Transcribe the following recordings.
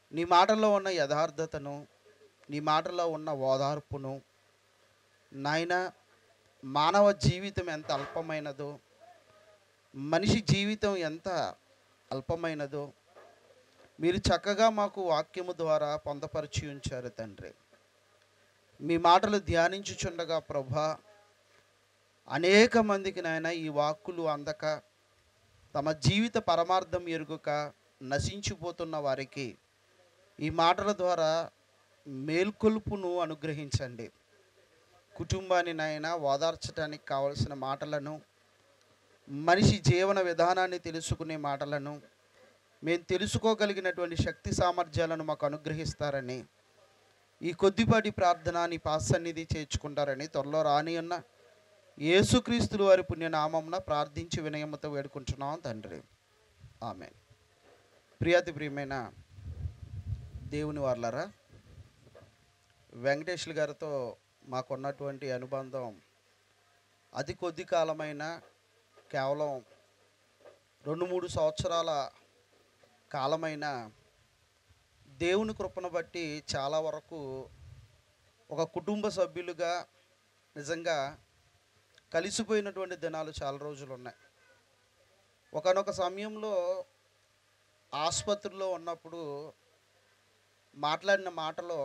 నీ మాటల్లో ఉన్న యథార్థతను నీ మాటలో ఉన్న ఓదార్పును నాయన మానవ జీవితం ఎంత అల్పమైనదో మనిషి జీవితం ఎంత అల్పమైనదో మీరు చక్కగా మాకు వాక్యము ద్వారా పొందపరిచి ఉంచారు తండ్రి మీ మాటలు ధ్యానించుచుండగా ప్రభా అనేక మందికి నాయన ఈ వాక్కులు అందక తమ జీవిత పరమార్థం ఎరుగక నశించిపోతున్న వారికి ఈ మాటల ద్వారా మేల్కొల్పును అనుగ్రహించండి కుటుంబాన్ని నాయన ఓదార్చడానికి కావలసిన మాటలను మనిషి జీవన విధానాన్ని తెలుసుకునే మాటలను మేము తెలుసుకోగలిగినటువంటి శక్తి సామర్థ్యాలను మాకు అనుగ్రహిస్తారని ఈ కొద్దిపాటి ప్రార్థన నీ పాసన్నిధి చేర్చుకుంటారని త్వరలో రాని ఉన్న యేసుక్రీస్తుల వారి పుణ్యనామంన ప్రార్థించి వినయముతో వేడుకుంటున్నాం తండ్రి ఆమె ప్రియాతి ప్రియమైన దేవుని వాళ్ళరా వెంకటేశ్వర గారితో మాకున్నటువంటి అనుబంధం అతి కొద్ది కాలమైన కేవలం రెండు మూడు సంవత్సరాల కాలమైన దేవుని కృపను బట్టి చాలా వరకు ఒక కుటుంబ సభ్యులుగా నిజంగా కలిసిపోయినటువంటి దినాలు చాలా రోజులు ఉన్నాయి ఒకనొక సమయంలో ఆసుపత్రిలో ఉన్నప్పుడు మాట్లాడిన మాటలో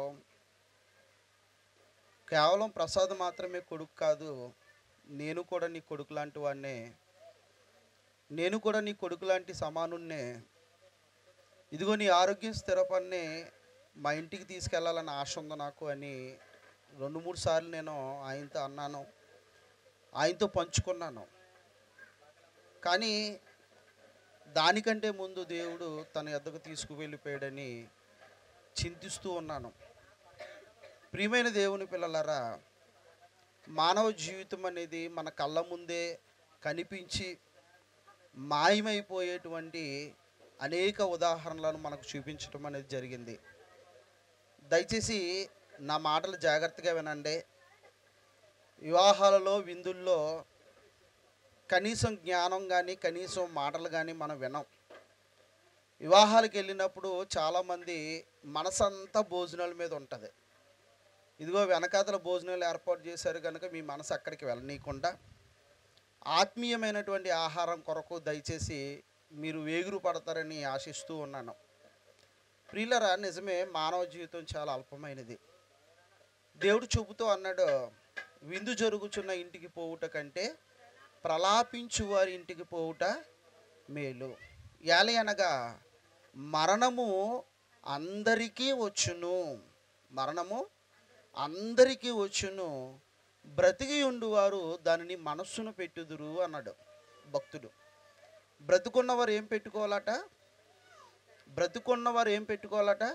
కేవలం ప్రసాద్ మాత్రమే కొడుకు కాదు నేను కూడా నీ కొడుకు లాంటి వాడినే నేను కూడా నీ కొడుకు లాంటి సమానున్నే ఇదిగో నీ ఆరోగ్యం స్థిరపడిని మా ఇంటికి తీసుకెళ్ళాలని ఆశ ఉంది నాకు అని రెండు మూడు సార్లు నేను ఆయనతో అన్నాను ఆయనతో పంచుకున్నాను కానీ దానికంటే ముందు దేవుడు తన ఎద్దకు తీసుకువెళ్ళిపోయాడని చింతిస్తూ ఉన్నాను ప్రియమైన దేవుని పిల్లలారా మానవ జీవితం అనేది మన కళ్ళ ముందే కనిపించి మాయమైపోయేటువంటి అనేక ఉదాహరణలను మనకు చూపించడం అనేది జరిగింది దయచేసి నా మాటలు జాగ్రత్తగా వినండి వివాహాలలో విందుల్లో కనీసం జ్ఞానం కానీ కనీసం మాటలు కానీ మనం వినం వివాహాలకు వెళ్ళినప్పుడు చాలామంది మనసంతా భోజనాల మీద ఉంటుంది ఇదిగో వెనకాతల భోజనాలు ఏర్పాటు చేశారు కనుక మీ మనసు అక్కడికి వెళ్ళనీయకుండా ఆత్మీయమైనటువంటి ఆహారం కొరకు దయచేసి మీరు వేగురు పడతారని ఆశిస్తూ ఉన్నాను ప్రియులరా నిజమే మానవ జీవితం చాలా అల్పమైనది దేవుడు చూపుతూ అన్నాడు విందు జరుగుచున్న ఇంటికి పోవుట కంటే ప్రలాపించు వారి ఇంటికి పోవుట మేలు యాలి అనగా మరణము అందరికీ వచ్చును మరణము అందరికీ వచ్చును బ్రతికి ఉండువారు దానిని మనస్సును పెట్టుదురు అన్నాడు భక్తుడు బ్రతుకున్నవారు ఏం పెట్టుకోవాలట బ్రతుకున్నవారు ఏం పెట్టుకోవాలట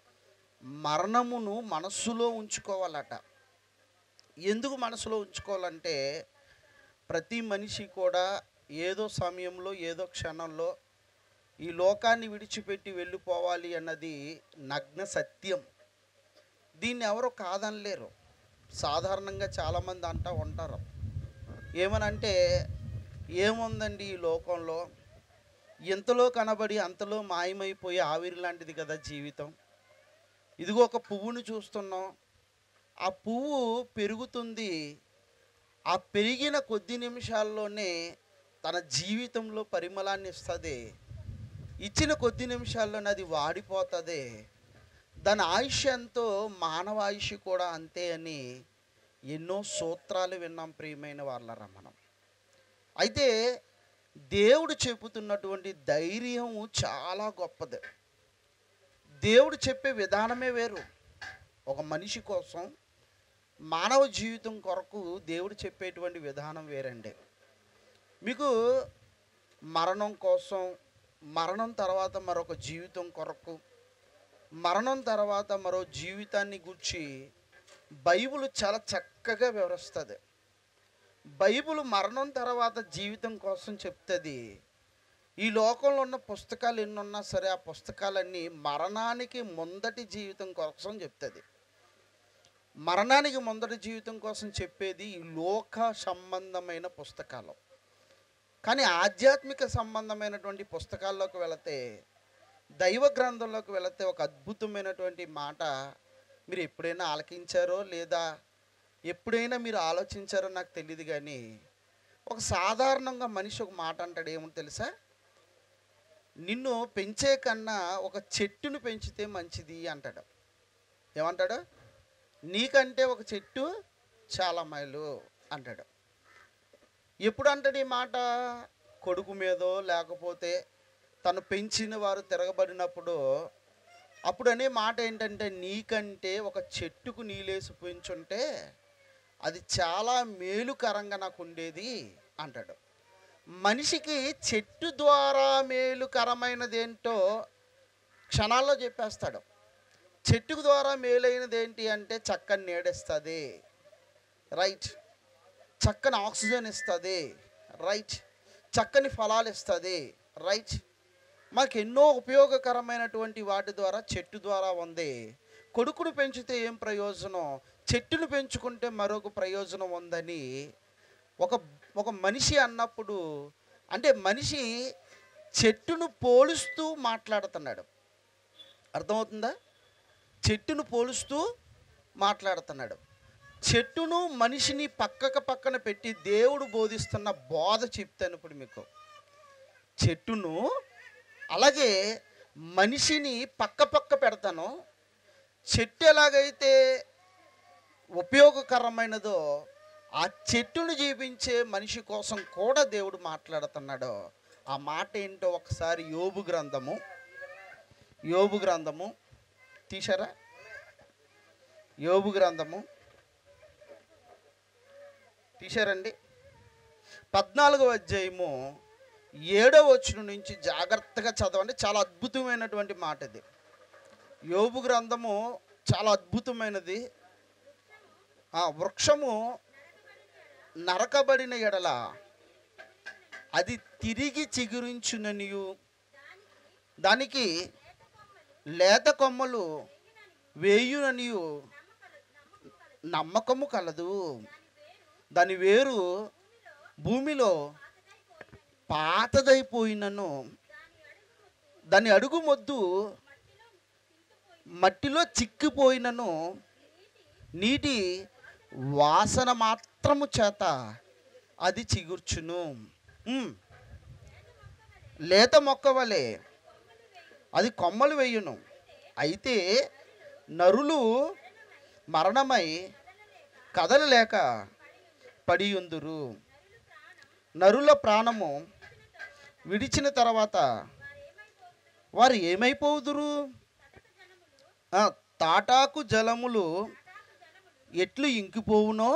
మరణమును మనస్సులో ఉంచుకోవాలట ఎందుకు మనసులో ఉంచుకోవాలంటే ప్రతి మనిషి కూడా ఏదో సమయంలో ఏదో క్షణంలో ఈ లోకాన్ని విడిచిపెట్టి వెళ్ళిపోవాలి అన్నది నగ్న సత్యం దీన్ని ఎవరు కాదనలేరు సాధారణంగా చాలామంది అంటూ ఉంటారు ఏమనంటే ఏముందండి ఈ లోకంలో ఇంతలో కనబడి అంతలో మాయమైపోయి ఆవిరి లాంటిది కదా జీవితం ఇదిగో ఒక పువ్వును చూస్తున్నాం ఆ పువ్వు పెరుగుతుంది ఆ పెరిగిన కొద్ది నిమిషాల్లోనే తన జీవితంలో పరిమళాన్ని ఇస్తుంది ఇచ్చిన కొద్ది నిమిషాల్లోనే అది వాడిపోతుంది దాని ఆయుష్ ఎంతో మానవ ఆయుష్ కూడా అంతే అని ఎన్నో సూత్రాలు విన్నాం ప్రియమైన వాళ్ళరా మనం అయితే దేవుడు చెబుతున్నటువంటి ధైర్యం చాలా గొప్పది దేవుడు చెప్పే విధానమే వేరు ఒక మనిషి కోసం మానవ జీవితం కొరకు దేవుడు చెప్పేటువంటి విధానం వేరండి మీకు మరణం కోసం మరణం తర్వాత మరొక జీవితం కొరకు మరణం తర్వాత మరో జీవితాన్ని గురించి బైబిల్ చాలా చక్కగా వివరిస్తుంది బైబిల్ మరణం తర్వాత జీవితం కోసం చెప్తుంది ఈ లోకంలో ఉన్న పుస్తకాలు ఎన్ని ఉన్నా సరే ఆ పుస్తకాలన్నీ మరణానికి ముందటి జీవితం కోసం చెప్తుంది మరణానికి ముందటి జీవితం కోసం చెప్పేది ఈ లోక సంబంధమైన పుస్తకాలు కానీ ఆధ్యాత్మిక సంబంధమైనటువంటి పుస్తకాల్లోకి వెళితే దైవ గ్రంథంలోకి వెళితే ఒక అద్భుతమైనటువంటి మాట మీరు ఎప్పుడైనా ఆలకించారో లేదా ఎప్పుడైనా మీరు ఆలోచించారో నాకు తెలియదు కానీ ఒక సాధారణంగా మనిషి ఒక మాట అంటాడు ఏమో తెలుసా నిన్ను పెంచే కన్నా ఒక చెట్టును పెంచితే మంచిది అంటాడు ఏమంటాడు నీకంటే ఒక చెట్టు చాలా మైలు అంటాడు ఎప్పుడు అంటాడు ఈ మాట కొడుకు మీదో లేకపోతే తను పెంచిన వారు తిరగబడినప్పుడు అప్పుడు అనే మాట ఏంటంటే నీకంటే ఒక చెట్టుకు నీళ్ళేసి పెంచుంటే అది చాలా మేలుకరంగా నాకు ఉండేది అంటాడు మనిషికి చెట్టు ద్వారా మేలుకరమైనది ఏంటో క్షణాల్లో చెప్పేస్తాడు చెట్టుకు ద్వారా మేలైనది ఏంటి అంటే చక్కని నీడేస్తుంది రైట్ చక్కని ఆక్సిజన్ ఇస్తుంది రైట్ చక్కని ఫలాలు ఇస్తుంది రైట్ మాకు ఎన్నో ఉపయోగకరమైనటువంటి వాటి ద్వారా చెట్టు ద్వారా ఉంది కొడుకును పెంచితే ఏం ప్రయోజనం చెట్టును పెంచుకుంటే మరొక ప్రయోజనం ఉందని ఒక ఒక మనిషి అన్నప్పుడు అంటే మనిషి చెట్టును పోలుస్తూ మాట్లాడుతున్నాడు అర్థమవుతుందా చెట్టును పోలుస్తూ మాట్లాడుతున్నాడు చెట్టును మనిషిని పక్కక పక్కన పెట్టి దేవుడు బోధిస్తున్న బోధ చెప్తాను ఇప్పుడు మీకు చెట్టును అలాగే మనిషిని పక్క పక్క పెడతాను చెట్టు ఎలాగైతే ఉపయోగకరమైనదో ఆ చెట్టును జీవించే మనిషి కోసం కూడా దేవుడు మాట్లాడుతున్నాడు ఆ మాట ఏంటో ఒకసారి యోబు గ్రంథము యోబు గ్రంథము తీశారా యోబు గ్రంథము తీశారండి పద్నాలుగవ అధ్యాయము ఏడవ వచనం నుంచి జాగ్రత్తగా చదవండి చాలా అద్భుతమైనటువంటి మాట ఇది యోబు గ్రంథము చాలా అద్భుతమైనది ఆ వృక్షము నరకబడిన ఎడల అది తిరిగి చిగురించుననియు దానికి లేత కొమ్మలు వేయుననియు నమ్మకము కలదు దాని వేరు భూమిలో పాతదైపోయినను దాని అడుగు మొద్దు మట్టిలో చిక్కిపోయినను నీటి వాసన మాత్రము చేత అది చిగుర్చును ఉమ్. లేత మొక్క వలె అది కొమ్మలు వేయును అయితే నరులు మరణమై కదలలేక పడియుందురు నరుల ప్రాణము విడిచిన తర్వాత వారు ఏమైపోదురు ఆ, తాటాకు జలములు ఎట్లు ఇంకిపోవునో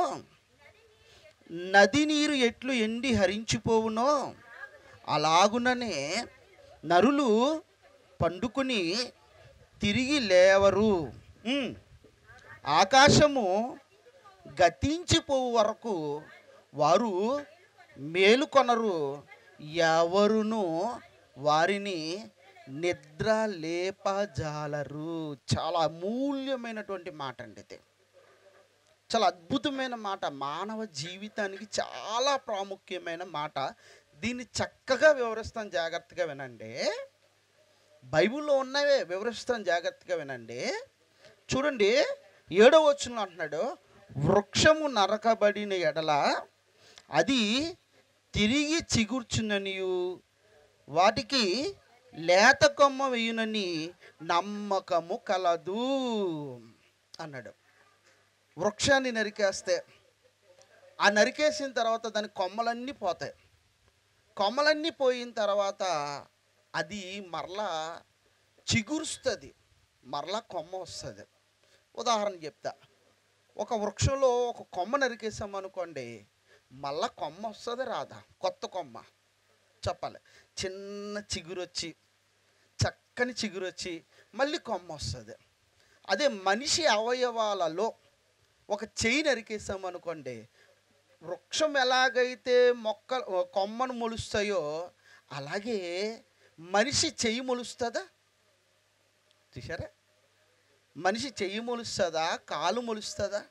నది నీరు ఎట్లు ఎండి హరించిపోవునో అలాగుననే నరులు పండుకుని తిరిగి లేవరు ఉమ్. ఆకాశము గతించిపోవు వరకు వారు మేలుకొనరు ఎవరును వారిని నిద్ర లేపజాలరు చాలా అమూల్యమైనటువంటి మాట అండి ఇది చాలా అద్భుతమైన మాట మానవ జీవితానికి చాలా ప్రాముఖ్యమైన మాట దీన్ని చక్కగా వివరిస్తాను జాగ్రత్తగా వినండి బైబిల్లో ఉన్నవే వివరిస్తాను జాగ్రత్తగా వినండి చూడండి ఏడో వచ్చిన అంటున్నాడు వృక్షము నరకబడిన ఎడల అది తిరిగి చిగుర్చుననియు వాటికి లేత కొమ్మ వేయునని నమ్మకము కలదు అన్నాడు వృక్షాన్ని నరికేస్తే ఆ నరికేసిన తర్వాత దాని కొమ్మలన్నీ పోతాయి కొమ్మలన్నీ పోయిన తర్వాత అది మరలా చిగురుస్తుంది మరలా కొమ్మ వస్తుంది ఉదాహరణ చెప్తా ఒక వృక్షంలో ఒక కొమ్మ నరికేసాం అనుకోండి మళ్ళా కొమ్మ వస్తుంది రాదా కొత్త కొమ్మ చెప్పాలి చిన్న చిగురు వచ్చి చక్కని చిగురు వచ్చి మళ్ళీ కొమ్మ వస్తుంది అదే మనిషి అవయవాలలో ఒక చెయ్యి నరికేసాం అనుకోండి వృక్షం ఎలాగైతే మొక్క కొమ్మను మొలుస్తాయో అలాగే మనిషి చెయ్యి మొలుస్తుందా చూసారా మనిషి చెయ్యి మొలుస్తుందా కాలు మొలుస్తుందా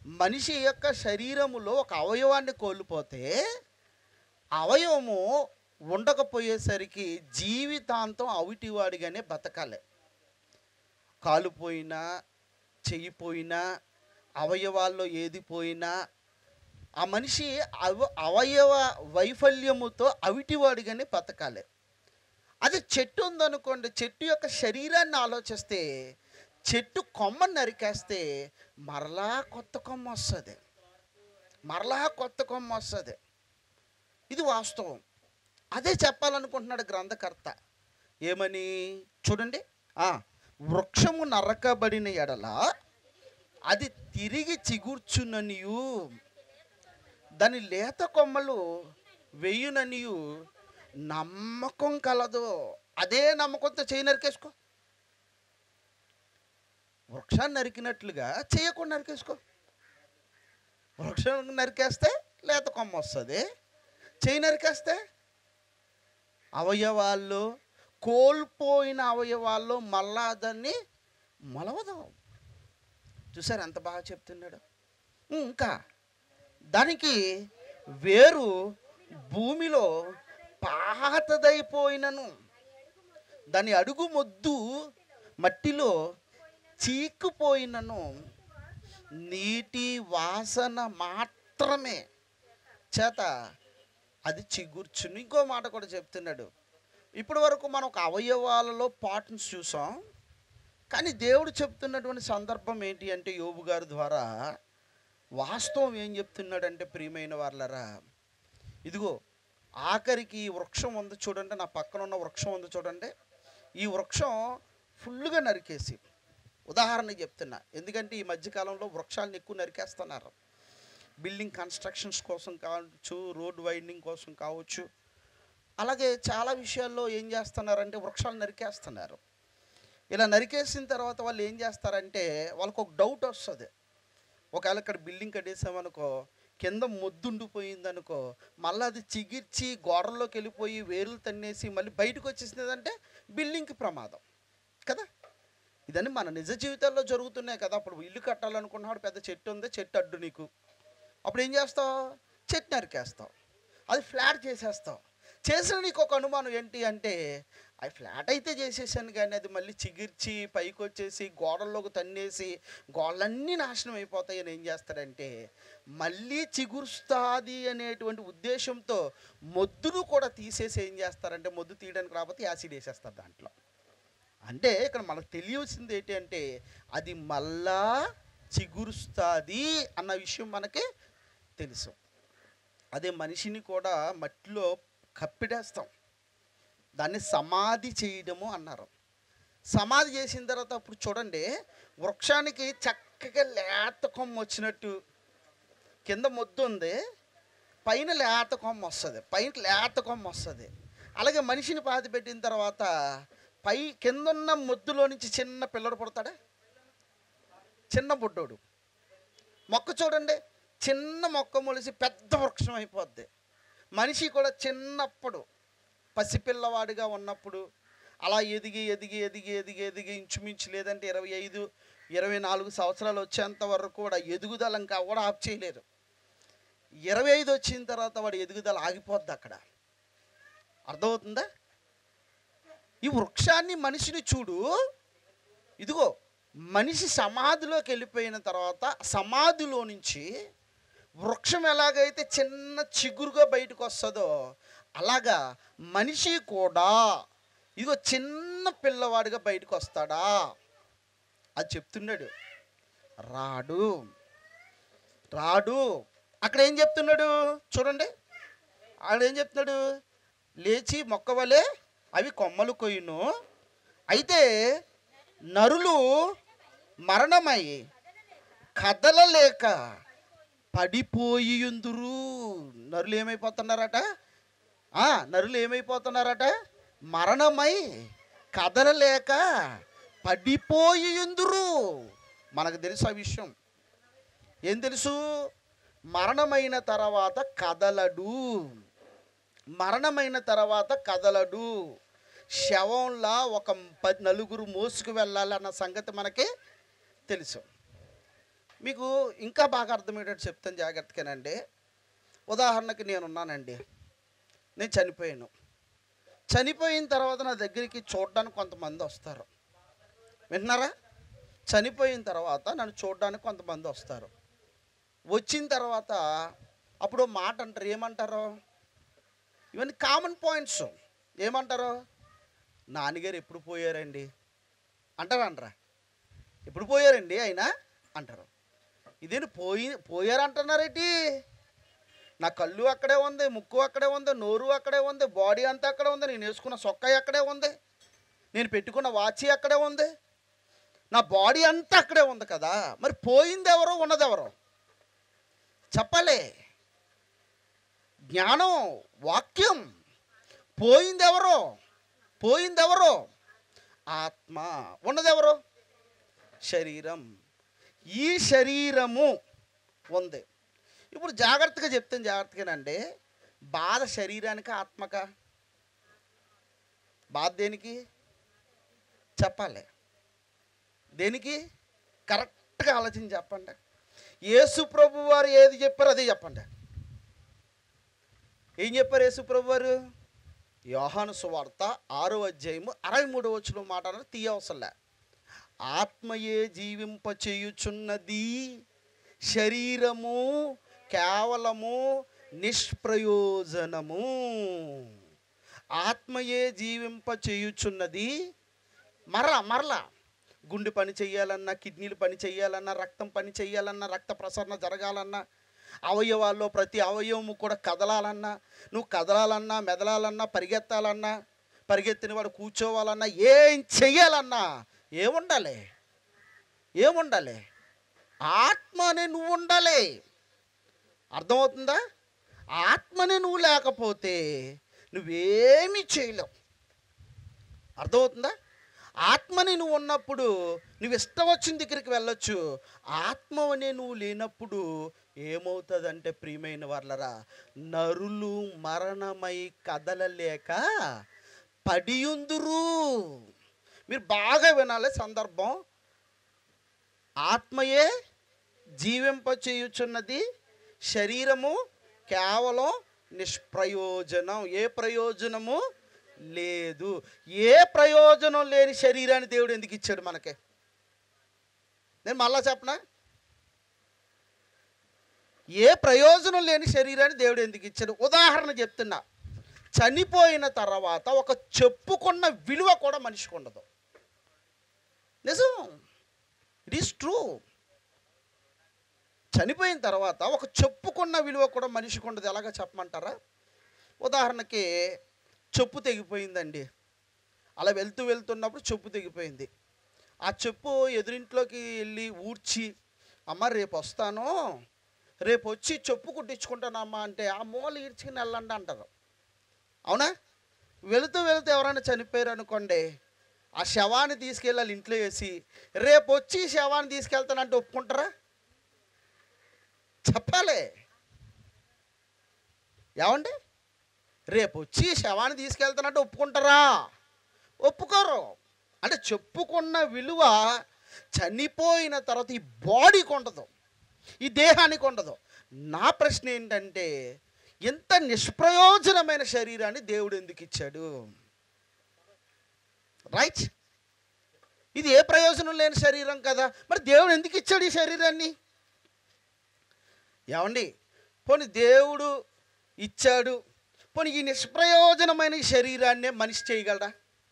మనిషి యొక్క శరీరములో ఒక అవయవాన్ని కోల్పోతే అవయవము ఉండకపోయేసరికి జీవితాంతం అవిటివాడిగానే బతకాలి కాలు పోయినా చెయ్యి పోయినా అవయవాల్లో ఏది పోయినా ఆ మనిషి అవ అవయవ వైఫల్యముతో అవిటివాడిగానే బతకాలి అది చెట్టు ఉందనుకోండి చెట్టు యొక్క శరీరాన్ని ఆలోచిస్తే చెట్టు కొమ్మ నరికేస్తే మరలా కొత్త కొమ్మ వస్తుంది మరలా కొత్త కొమ్మ వస్తుంది ఇది వాస్తవం అదే చెప్పాలనుకుంటున్నాడు గ్రంథకర్త ఏమని చూడండి ఆ, వృక్షము నరకబడిన ఎడల అది తిరిగి చిగుర్చుననియు దాని లేత కొమ్మలు వెయ్యుననియు నమ్మకం కలదు అదే నమ్మకంతో చేయి నరికేసుకో వృక్షాన్ని నరికినట్లుగా చేయకుండా నరికేసుకో వృక్షం నరికేస్తే లేత కొమ్మ వస్తుంది చేయి నరికేస్తే అవయవాల్లో కోల్పోయిన అవయవాల్లో మళ్ళా దాన్ని మొలవదు చూసారు ఎంత బాగా చెప్తున్నాడు ఇంకా దానికి వేరు భూమిలో పాతదైపోయినను దాని అడుగు మొద్దు మట్టిలో చీక్కుపోయినను నీటి వాసన మాత్రమే చేత అది చిగుర్చుని ఇంకో మాట కూడా చెప్తున్నాడు ఇప్పటి వరకు మనం ఒక అవయవాలలో పార్ట్స్ చూసాం కానీ దేవుడు చెప్తున్నటువంటి సందర్భం ఏంటి అంటే యోబు గారి ద్వారా వాస్తవం ఏం చెప్తున్నాడంటే ప్రియమైన వాళ్ళరా ఇదిగో ఆఖరికి ఈ వృక్షం ఉంది చూడండి నా పక్కన ఉన్న వృక్షం ఉంది చూడండి ఈ వృక్షం ఫుల్గా నరికేసి ఉదాహరణ చెప్తున్నా ఎందుకంటే ఈ మధ్యకాలంలో వృక్షాలను ఎక్కువ నరికేస్తున్నారు బిల్డింగ్ కన్స్ట్రక్షన్స్ కోసం కావచ్చు రోడ్ వైండింగ్ కోసం కావచ్చు అలాగే చాలా విషయాల్లో ఏం చేస్తున్నారంటే వృక్షాలు నరికేస్తున్నారు ఇలా నరికేసిన తర్వాత వాళ్ళు ఏం చేస్తారంటే వాళ్ళకు ఒక డౌట్ వస్తుంది ఒకవేళ ఇక్కడ బిల్డింగ్ కట్టేసామనుకో కింద మొద్దుండిపోయిందనుకో మళ్ళీ అది చిగిర్చి గోడల్లోకి వెళ్ళిపోయి వేర్లు తన్నేసి మళ్ళీ బయటకు వచ్చేసినదంటే బిల్డింగ్కి ప్రమాదం కదా ఇదని మన నిజ జీవితాల్లో జరుగుతున్నాయి కదా అప్పుడు ఇల్లు కట్టాలనుకున్నాడు పెద్ద చెట్టు ఉంది చెట్టు అడ్డు నీకు అప్పుడు ఏం చేస్తావు చెట్టు నరికేస్తావు అది ఫ్లాట్ చేసేస్తావు చేసిన నీకు ఒక అనుమానం ఏంటి అంటే అది ఫ్లాట్ అయితే చేసేసాను కానీ అది మళ్ళీ చిగిర్చి పైకి వచ్చేసి గోడల్లోకి తన్నేసి గోడలన్నీ నాశనం అయిపోతాయి అని ఏం చేస్తాడంటే మళ్ళీ చిగురుస్తుంది అనేటువంటి ఉద్దేశంతో మొద్దును కూడా తీసేసి ఏం చేస్తారంటే మొద్దు తీయడానికి రాకపోతే యాసిడ్ వేసేస్తారు దాంట్లో అంటే ఇక్కడ మనకు తెలియవలసింది ఏంటి అంటే అది మళ్ళా చిగురుస్తుంది అన్న విషయం మనకి తెలుసు అదే మనిషిని కూడా మట్టిలో కప్పిడేస్తాం దాన్ని సమాధి చేయడము అన్నారు సమాధి చేసిన తర్వాత అప్పుడు చూడండి వృక్షానికి చక్కగా లేత కొమ్మ వచ్చినట్టు కింద మొద్దు ఉంది పైన లేత కొమ్మ వస్తుంది పైన లేత కొమ్మ వస్తుంది అలాగే మనిషిని పాతి పెట్టిన తర్వాత పై కిందున్న మొద్దులో నుంచి చిన్న పిల్లడు పుడతాడా చిన్న బుడ్డోడు మొక్క చూడండి చిన్న మొక్క మొలిసి పెద్ద వృక్షం అయిపోద్ది మనిషి కూడా చిన్నప్పుడు పసిపిల్లవాడిగా ఉన్నప్పుడు అలా ఎదిగి ఎదిగి ఎదిగి ఎదిగి ఎదిగి ఇంచుమించు లేదంటే ఇరవై ఐదు ఇరవై నాలుగు సంవత్సరాలు వచ్చేంత వరకు కూడా ఎదుగుదల ఇంకా కూడా ఆఫ్ చేయలేరు ఇరవై ఐదు వచ్చిన తర్వాత వాడి ఎదుగుదల ఆగిపోద్ది అక్కడ అర్థమవుతుందా ఈ వృక్షాన్ని మనిషిని చూడు ఇదిగో మనిషి సమాధిలోకి వెళ్ళిపోయిన తర్వాత సమాధిలో నుంచి వృక్షం ఎలాగైతే చిన్న చిగురుగా బయటకు వస్తుందో అలాగా మనిషి కూడా ఇదిగో చిన్న పిల్లవాడిగా బయటకు వస్తాడా అది చెప్తున్నాడు రాడు రాడు అక్కడ ఏం చెప్తున్నాడు చూడండి అక్కడ ఏం చెప్తున్నాడు లేచి మొక్క వలె అవి కొమ్మలు కొయ్యును అయితే నరులు మరణమై కదలలేక పడిపోయియుందురు నరులు ఏమైపోతున్నారట ఆ, నరులు ఏమైపోతున్నారట మరణమై కదలలేక పడిపోయియుందురు మనకు తెలుసు ఆ విషయం ఏం తెలుసు మరణమైన తర్వాత కదలడు మరణమైన తర్వాత కదలడు శవంలా ఒక పది నలుగురు మోసుకు వెళ్ళాలి అన్న సంగతి మనకి తెలుసు మీకు ఇంకా బాగా అర్థమయ్యేటట్టు చెప్తాను జాగ్రత్తగానండి ఉదాహరణకి నేనున్నానండి నేను చనిపోయాను చనిపోయిన తర్వాత నా దగ్గరికి చూడడానికి కొంతమంది వస్తారు వింటున్నారా చనిపోయిన తర్వాత నన్ను చూడడానికి కొంతమంది వస్తారు వచ్చిన తర్వాత అప్పుడు ఓ మాట అంటారు ఏమంటారు ఇవన్నీ కామన్ పాయింట్స్ ఏమంటారు నాన్నగారు ఎప్పుడు పోయారండి అంటారా అంటారా ఎప్పుడు పోయారండి ఆయన అంటారు ఇదేంటి పోయి పోయారంటున్నారేంటి నా కళ్ళు అక్కడే ఉంది ముక్కు అక్కడే ఉంది నోరు అక్కడే ఉంది బాడీ అంతా అక్కడే ఉంది నేను వేసుకున్న సొక్క అక్కడే ఉంది నేను పెట్టుకున్న వాచి అక్కడే ఉంది నా బాడీ అంతా అక్కడే ఉంది కదా మరి పోయింది ఎవరో ఉన్నది ఎవరో చెప్పలే జ్ఞానం వాక్యం పోయింది ఎవరో పోయింది ఎవరో ఆత్మ ఉన్నది ఎవరో శరీరం ఈ శరీరము ఉంది ఇప్పుడు జాగ్రత్తగా చెప్తాను జాగ్రత్తగానండి బాధ శరీరానికి ఆత్మక బాధ దేనికి చెప్పాలి దేనికి కరెక్ట్గా ఆలోచించి చెప్పండి యేసు ప్రభు వారు ఏది చెప్పారో అదే చెప్పండి ఏం చెప్పారు యేసు ప్రభు వారు యోహాను సువార్త ఆరో అధ్యాయము అరవై మూడో వచ్చిన మాట అన్నారు తీయవసలే ఆత్మయే జీవింపచేయుచున్నది శరీరము కేవలము నిష్ప్రయోజనము ఆత్మయే జీవింపచేయుచున్నది మరలా మరలా గుండె పని చేయాలన్నా కిడ్నీలు పని చేయాలన్నా రక్తం పని చేయాలన్నా రక్త ప్రసరణ జరగాలన్నా అవయవాల్లో ప్రతి అవయవము కూడా కదలాలన్నా నువ్వు కదలాలన్నా మెదలాలన్నా పరిగెత్తాలన్నా పరిగెత్తిన వాడు కూర్చోవాలన్నా ఏం చెయ్యాలన్నా ఏముండాలి ఏముండాలి ఆత్మ అనే నువ్వు ఉండాలి అర్థమవుతుందా ఆత్మనే నువ్వు లేకపోతే నువ్వేమీ చేయలేవు అర్థమవుతుందా ఆత్మని నువ్వు ఉన్నప్పుడు నువ్వు ఇష్టం వచ్చిన దగ్గరికి వెళ్ళొచ్చు ఆత్మ అనే నువ్వు లేనప్పుడు ఏమవుతుందంటే ప్రియమైన వాళ్ళరా నరులు మరణమై కదలలేక పడియుందురు మీరు బాగా వినాలి సందర్భం ఆత్మయే జీవింపచేయుచున్నది శరీరము కేవలం నిష్ప్రయోజనం ఏ ప్రయోజనము లేదు ఏ ప్రయోజనం లేని శరీరాన్ని దేవుడు ఎందుకు ఇచ్చాడు మనకి నేను మళ్ళా చెప్పనా ఏ ప్రయోజనం లేని శరీరాన్ని దేవుడు ఎందుకు ఇచ్చాడు ఉదాహరణ చెప్తున్నా చనిపోయిన తర్వాత ఒక చెప్పుకున్న విలువ కూడా మనిషికి ఉండదు నిజం ఇట్ ఈస్ ట్రూ చనిపోయిన తర్వాత ఒక చెప్పుకున్న విలువ కూడా మనిషికి ఉండదు ఎలాగ చెప్పమంటారా ఉదాహరణకి చెప్పు తెగిపోయిందండి అలా వెళ్తూ వెళ్తున్నప్పుడు చెప్పు తెగిపోయింది ఆ చెప్పు ఎదురింట్లోకి వెళ్ళి ఊడ్చి అమ్మ రేపు వస్తాను రేపు వచ్చి చెప్పు కుట్టించుకుంటానమ్మా అంటే ఆ మూల ఈడ్చుకుని వెళ్ళండి అంటారు అవునా వెళుతూ వెళుతూ ఎవరైనా చనిపోయారు అనుకోండి ఆ శవాన్ని తీసుకెళ్ళి వాళ్ళ ఇంట్లో వేసి రేపు వచ్చి ఈ శవాన్ని తీసుకెళ్తానంటే ఒప్పుకుంటారా చెప్పాలి ఏమండి రేపు వచ్చి ఈ శవాన్ని తీసుకెళ్తానంటే ఒప్పుకుంటారా ఒప్పుకోరు అంటే చెప్పుకున్న విలువ చనిపోయిన తర్వాత ఈ బాడీకి ఉండదు ఈ దేహానికి ఉండదు నా ప్రశ్న ఏంటంటే ఎంత నిష్ప్రయోజనమైన శరీరాన్ని దేవుడు ఎందుకు ఇచ్చాడు రైట్ ఇది ఏ ప్రయోజనం లేని శరీరం కదా మరి దేవుడు ఎందుకు ఇచ్చాడు ఈ శరీరాన్ని ఏమండి పోనీ దేవుడు ఇచ్చాడు పోనీ ఈ నిష్ప్రయోజనమైన ఈ శరీరాన్నే మనిషి చేయగలడా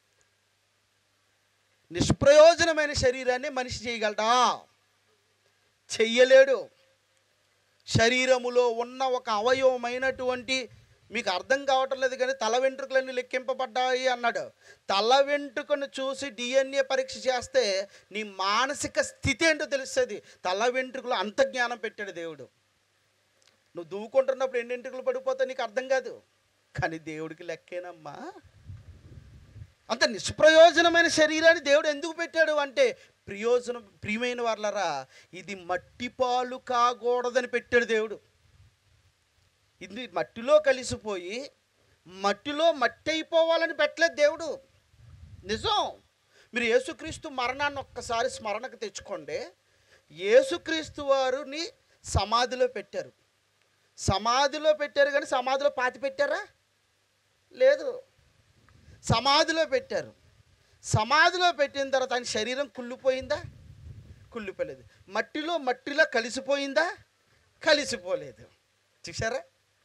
నిష్ప్రయోజనమైన శరీరాన్ని మనిషి చేయగలడా చెయ్యలేడు శరీరములో ఉన్న ఒక అవయవమైనటువంటి మీకు అర్థం కావటం లేదు కానీ తల వెంట్రుకలన్నీ లెక్కింపబడ్డాయి అన్నాడు తల వెంట్రుకను చూసి డిఎన్ఏ పరీక్ష చేస్తే నీ మానసిక స్థితి ఏంటో తెలుస్తుంది తల వెంట్రుకలు అంత జ్ఞానం పెట్టాడు దేవుడు నువ్వు దూకుంటున్నప్పుడు ఎన్ని వెంట్రుకలు పడిపోతాయి నీకు అర్థం కాదు కానీ దేవుడికి లెక్కేనమ్మా అంత నిష్ప్రయోజనమైన శరీరాన్ని దేవుడు ఎందుకు పెట్టాడు అంటే ప్రయోజనం ప్రియమైన వాళ్ళరా ఇది మట్టి పాలు కాకూడదని పెట్టాడు దేవుడు ఇది మట్టిలో కలిసిపోయి మట్టిలో మట్టి అయిపోవాలని పెట్టలేదు దేవుడు నిజం మీరు యేసుక్రీస్తు మరణాన్ని ఒక్కసారి స్మరణకు తెచ్చుకోండి యేసుక్రీస్తు వారిని సమాధిలో పెట్టారు సమాధిలో పెట్టారు కానీ సమాధిలో పాతి పెట్టారా లేదు సమాధిలో పెట్టారు సమాధిలో పెట్టిన తర్వాత ఆయన శరీరం కుళ్ళిపోయిందా కుళ్ళిపోలేదు మట్టిలో మట్టిలో కలిసిపోయిందా కలిసిపోలేదు చూసారా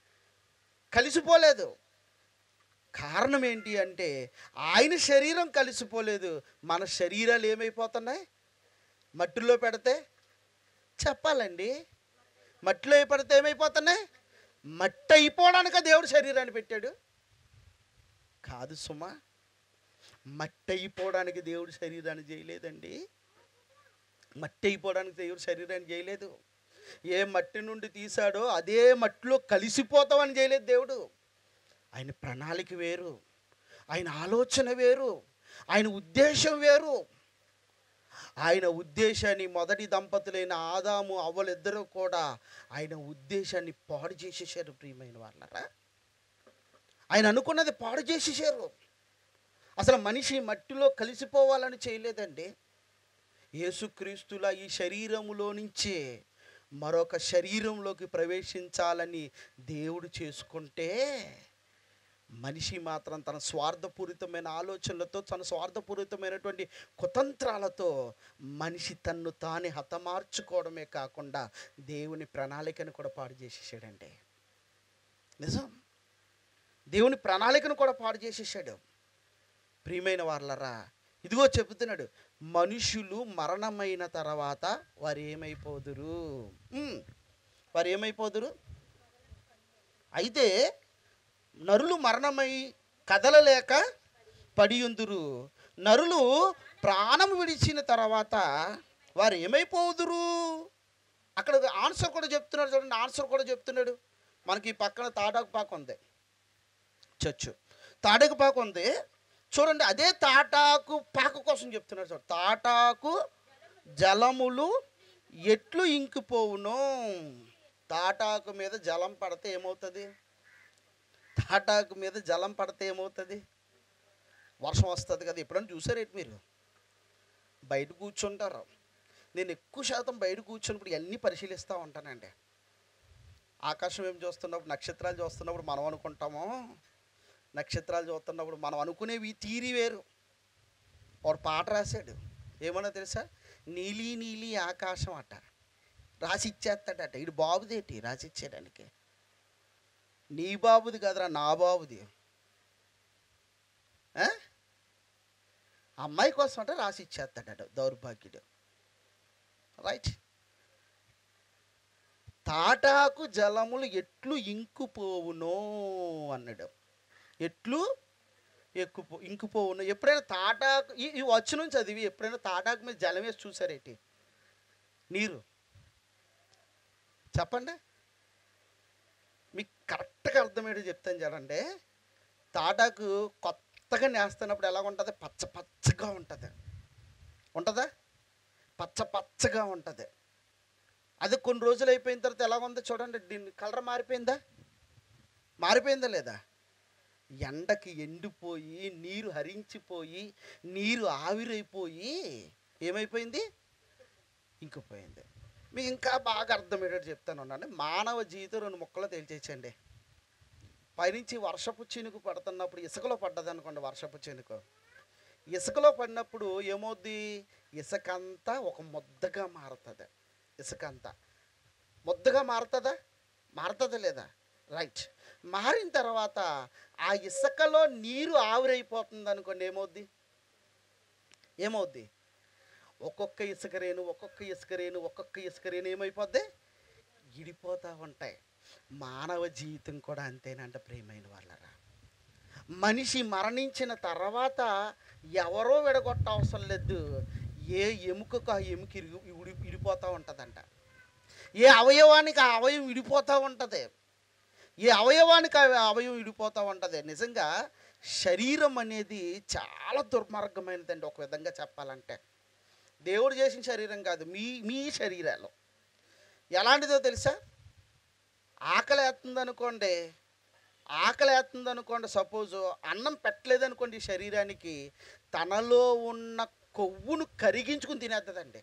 కలిసిపోలేదు కారణం ఏంటి అంటే ఆయన శరీరం కలిసిపోలేదు మన శరీరాలు ఏమైపోతున్నాయి మట్టిలో పెడితే చెప్పాలండి మట్టిలో పెడితే ఏమైపోతున్నాయి మట్టి అయిపోవడానిక దేవుడు శరీరాన్ని పెట్టాడు కాదు సుమా మట్టి అయిపోవడానికి దేవుడు శరీరాన్ని చేయలేదండి మట్టి అయిపోవడానికి దేవుడు శరీరాన్ని చేయలేదు ఏ మట్టి నుండి తీశాడో అదే మట్టిలో కలిసిపోతామని చేయలేదు దేవుడు ఆయన ప్రణాళిక వేరు ఆయన ఆలోచన వేరు ఆయన ఉద్దేశం వేరు ఆయన ఉద్దేశాన్ని మొదటి దంపతులైన ఆదాము అవ్వలిద్దరూ కూడా ఆయన ఉద్దేశాన్ని పాడు చేసేసారు ప్రియమైన వాళ్ళరా ఆయన అనుకున్నది పాడు చేసేసారు అసలు మనిషి మట్టిలో కలిసిపోవాలని చేయలేదండి యేసుక్రీస్తుల ఈ శరీరములో నుంచే మరొక శరీరంలోకి ప్రవేశించాలని దేవుడు చేసుకుంటే మనిషి మాత్రం తన స్వార్థపూరితమైన ఆలోచనలతో తన స్వార్థపూరితమైనటువంటి కుతంత్రాలతో మనిషి తన్ను తానే హతమార్చుకోవడమే కాకుండా దేవుని ప్రణాళికను కూడా పాడు చేసేసాడండి నిజం దేవుని ప్రణాళికను కూడా పాడు చేసేసాడు ప్రియమైన వాళ్ళరా ఇదిగో చెబుతున్నాడు మనుషులు మరణమైన తర్వాత వారు ఏమైపోదురు ఉమ్, వారు ఏమైపోదురు అయితే నరులు మరణమై కదలలేక పడియుందురు నరులు ప్రాణం విడిచిన తర్వాత వారు ఏమైపోదురు అక్కడ ఆన్సర్ కూడా చెప్తున్నాడు చూడండి ఆన్సర్ కూడా చెప్తున్నాడు మనకి ఈ పక్కన తాటాకు పాక ఉంది చచ్చు తాటాకు పాక ఉంది చూడండి అదే తాటాకు పాక కోసం చెప్తున్నాడు చూడండి తాటాకు జలములు ఎట్లు ఇంకిపోవును తాటాకు మీద జలం పడితే ఏమవుతుంది తాటాకు మీద జలం పడితే ఏమవుతుంది వర్షం వస్తుంది కదా ఎప్పుడైనా చూసారేంటి మీరు బయట కూర్చుంటారు నేను ఎక్కువ శాతం బయట కూర్చున్నప్పుడు ఇవన్నీ పరిశీలిస్తూ ఉంటానండి ఆకాశం ఏం చూస్తున్నప్పుడు నక్షత్రాలు చూస్తున్నప్పుడు మనం అనుకుంటాము నక్షత్రాలు చూస్తున్నప్పుడు మనం అనుకునేవి ఈ తీరి వేరు వాడు పాట రాశాడు ఏమన్నా తెలుసా నీలి నీలి ఆకాశం అట రాసి ఇచ్చేస్తాడట ఇడు బాబుదేటి రాసి ఇచ్చేయడానికి నీ బాబుది కదరా నా బాబుది ఆ? అమ్మాయి కోసం అంటే రాసి ఇచ్చేస్తాడట దౌర్భాగ్యుడు రైట్ తాటాకు జలములు ఎట్లు ఇంకుపోవునో అన్నాడు ఎట్లు ఎక్కుపో ఇంకుపోవును ఎప్పుడైనా తాటాకు ఈ ఈ వచ్చి నుంచి చదివి ఎప్పుడైనా తాటాకు మీద జలం వేసి చూసారేటి నీరు చెప్పండి మీకు కరెక్ట్గా అర్థమయ్యేది చెప్తాను చూడండి తాటాకు కొత్తగా నేస్తున్నప్పుడు ఎలా ఉంటుంది పచ్చ పచ్చగా ఉంటుంది ఉంటుందా పచ్చ పచ్చగా ఉంటుంది అది కొన్ని రోజులు అయిపోయిన తర్వాత ఎలా ఉందో చూడండి దీని కలర్ మారిపోయిందా మారిపోయిందా లేదా ఎండకి ఎండిపోయి నీరు హరించిపోయి నీరు ఆవిరైపోయి ఏమైపోయింది ఇంకిపోయింది మీకు ఇంకా బాగా అర్థమయ్యేటట్టు చెప్తాను ఉన్నాను మానవ జీవితం రెండు ముక్కలు తేల్చేసండి పైనుంచి వర్షపు చినుకు పడుతున్నప్పుడు ఇసుకలో పడ్డది అనుకోండి వర్షపు చినుకు ఇసుకలో పడినప్పుడు ఏమవుద్ది ఇసుక అంతా ఒక ముద్దగా మారుతుంది ఇసుక అంతా ముద్దగా మారుతుందా మారుతుందా లేదా రైట్ మారిన తర్వాత ఆ ఇసుకలో నీరు ఆవిరైపోతుంది అనుకోండి ఏమవుద్ది ఏమవుద్ది ఒక్కొక్క ఇసుక రేణు ఒక్కొక్క ఇసుక రేణు ఒక్కొక్క ఇసుక రేణు ఏమైపోద్ది ఇడిపోతూ ఉంటాయి మానవ జీవితం కూడా అంతేనంట ప్రేమైన వాళ్ళరా మనిషి మరణించిన తర్వాత ఎవరో విడగొట్ట అవసరం లేదు ఏ ఎముకకు ఆ ఎముక ఇరుగు ఇడి ఇడిపోతూ ఉంటుందంట ఏ అవయవానికి ఆ అవయవం విడిపోతూ ఉంటుంది ఏ అవయవానికి ఆ అవయవం విడిపోతూ ఉంటుంది నిజంగా శరీరం అనేది చాలా దుర్మార్గమైనదండి ఒక విధంగా చెప్పాలంటే దేవుడు చేసిన శరీరం కాదు మీ మీ శరీరాలు ఎలాంటిదో తెలుసా ఆకలి వేస్తుంది అనుకోండి ఆకలి వేస్తుంది అనుకోండి సపోజ్ అన్నం పెట్టలేదు అనుకోండి ఈ శరీరానికి తనలో ఉన్న కొవ్వును కరిగించుకుని తినేస్తుందండి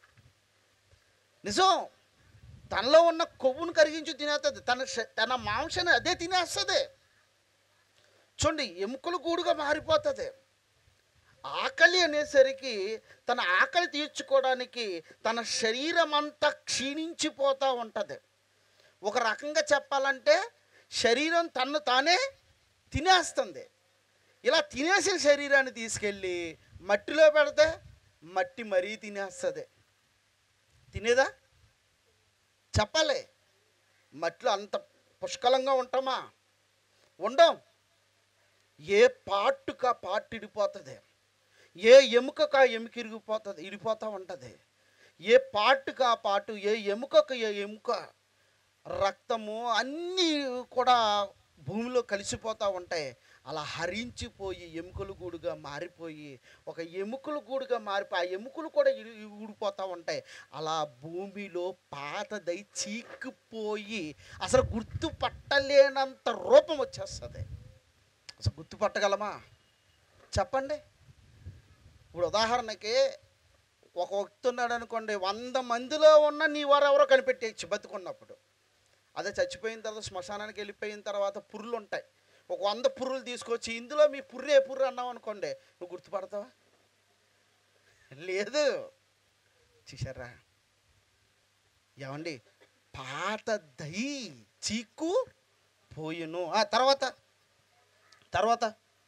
నిజం తనలో ఉన్న కొవ్వును కరిగించి తినేస్తుంది తన శ- తన మాంసాన్ని అదే తినేస్తుంది చూడండి ఎముకలు గూడుగా మారిపోతుంది ఆకలి అనేసరికి తన ఆకలి తీర్చుకోవడానికి తన శరీరం అంతా క్షీణించిపోతూ ఉంటుంది ఒక రకంగా చెప్పాలంటే శరీరం తన్ను తానే తినేస్తుంది ఇలా తినేసిన శరీరాన్ని తీసుకెళ్ళి మట్టిలో పెడితే మట్టి మరీ తినేస్తుంది తినేదా చెప్పాలి మట్టిలో అంత పుష్కలంగా ఉంటామా ఉండం ఏ పార్టుకు ఆ పార్ట్ ఇడిపోతుంది ఏ ఎముకకు ఆ ఎముక ఇరిగిపోతుంది ఇడిపోతూ ఉంటుంది ఏ పార్టుకు ఆ పార్టు ఏ ఎముకకు ఏ ఎముక రక్తము అన్నీ కూడా భూమిలో కలిసిపోతూ ఉంటాయి అలా హరించిపోయి ఎముకలు గూడుగా మారిపోయి ఒక ఎముకలు గూడుగా మారిపోయి ఆ ఎముకలు కూడా ఇడి- ఊడిపోతూ ఉంటాయి అలా భూమిలో పాతదై చీక్కుపోయి అసలు గుర్తుపట్టలేనంత రూపం వచ్చేస్తుంది అసలు గుర్తుపట్టగలమా చెప్పండి ఇప్పుడు ఉదాహరణకి ఒక వ్యక్తి ఉన్నాడు అనుకోండి వంద మందిలో ఉన్న నీ వారు ఎవరో కనిపెట్టేయచ్చు బతుకున్నప్పుడు అదే చచ్చిపోయిన తర్వాత శ్మశానానికి వెళ్ళిపోయిన తర్వాత పుర్రులు ఉంటాయి ఒక వంద పుర్రులు తీసుకొచ్చి ఇందులో మీ పుర్రు ఏ పుర్రు అన్నావు అనుకోండి నువ్వు గుర్తుపడతావా లేదు చూసారా ఏమండి పాత దై చీకు పోయిను ఆ తర్వాత తర్వాత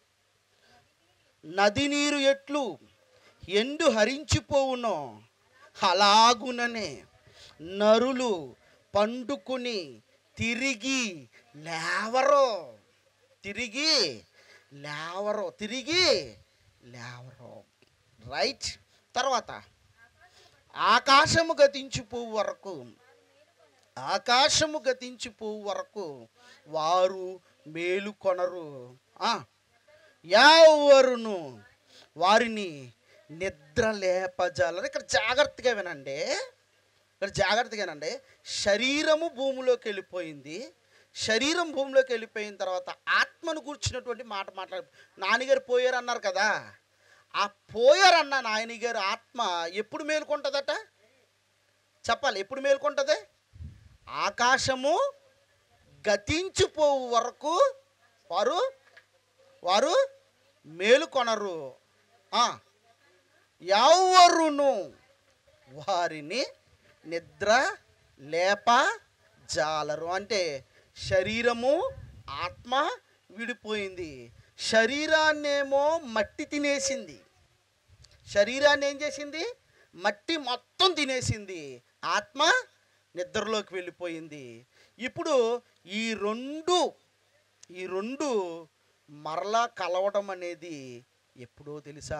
నది నీరు ఎట్లు ఎండు హరించిపోవునో అలాగుననే నరులు పండుకుని తిరిగి లేవరో తిరిగి లేవరో తిరిగి లేవరో రైట్ తర్వాత ఆకాశము గతించిపోవు వరకు ఆకాశము గతించిపోవు వరకు వారు మేలుకొనరు ఆ, ఎవరును వారిని నిద్ర లేపజాలరు ఇక్కడ జాగ్రత్తగా వినండి ఇక్కడ జాగ్రత్తగా వినండి శరీరము భూమిలోకి వెళ్ళిపోయింది శరీరం భూమిలోకి వెళ్ళిపోయిన తర్వాత ఆత్మను కూర్చున్నటువంటి మాట మాట్లాడు నాన్నగారు పోయారు అన్నారు కదా ఆ పోయారన్న నాయనగారు ఆత్మ ఎప్పుడు మేలుకుంటుందట చెప్పాలి ఎప్పుడు మేలుకుంటుంది ఆకాశము గతించిపోవు వరకు వారు వారు మేలుకొనరు ఆ, ఎవరును వారిని నిద్ర లేప జాలరు అంటే శరీరము ఆత్మ విడిపోయింది శరీరాన్నేమో మట్టి తినేసింది శరీరాన్ని ఏం చేసింది మట్టి మొత్తం తినేసింది ఆత్మ నిద్రలోకి వెళ్ళిపోయింది ఇప్పుడు ఈ రెండు ఈ రెండు మరలా కలవడం అనేది ఎప్పుడో తెలుసా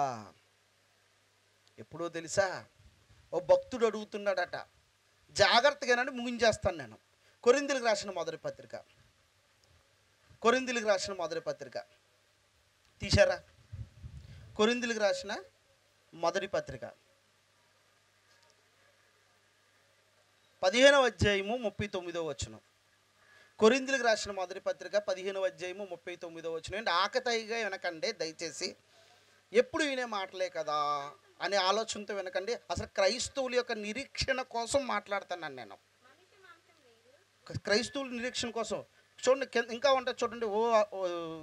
ఎప్పుడో తెలుసా ఓ భక్తుడు అడుగుతున్నాడట జాగ్రత్తగానండి ముగించేస్తాను నేను కొరిందులకు రాసిన మొదటి పత్రిక కొరిందులకు రాసిన మొదటి పత్రిక తీశారా కొరిందులకు రాసిన మొదటి పత్రిక పదిహేనవ అధ్యాయము ముప్పై తొమ్మిదో వచనం కొరిందులకు రాసిన మొదటి పత్రిక పదిహేనవ అధ్యాయము ముప్పై తొమ్మిదో వచనం ఏంటి ఆకతాయిగా వినకండి దయచేసి ఎప్పుడు వినే మాటలే కదా అనే ఆలోచనతో వినకండి అసలు క్రైస్తవుల యొక్క నిరీక్షణ కోసం మాట్లాడుతున్నాను నేను క్రైస్తవుల నిరీక్షణ కోసం చూడండి కింద- ఇంకా ఉంటుంది చూడండి ఓ ఓ,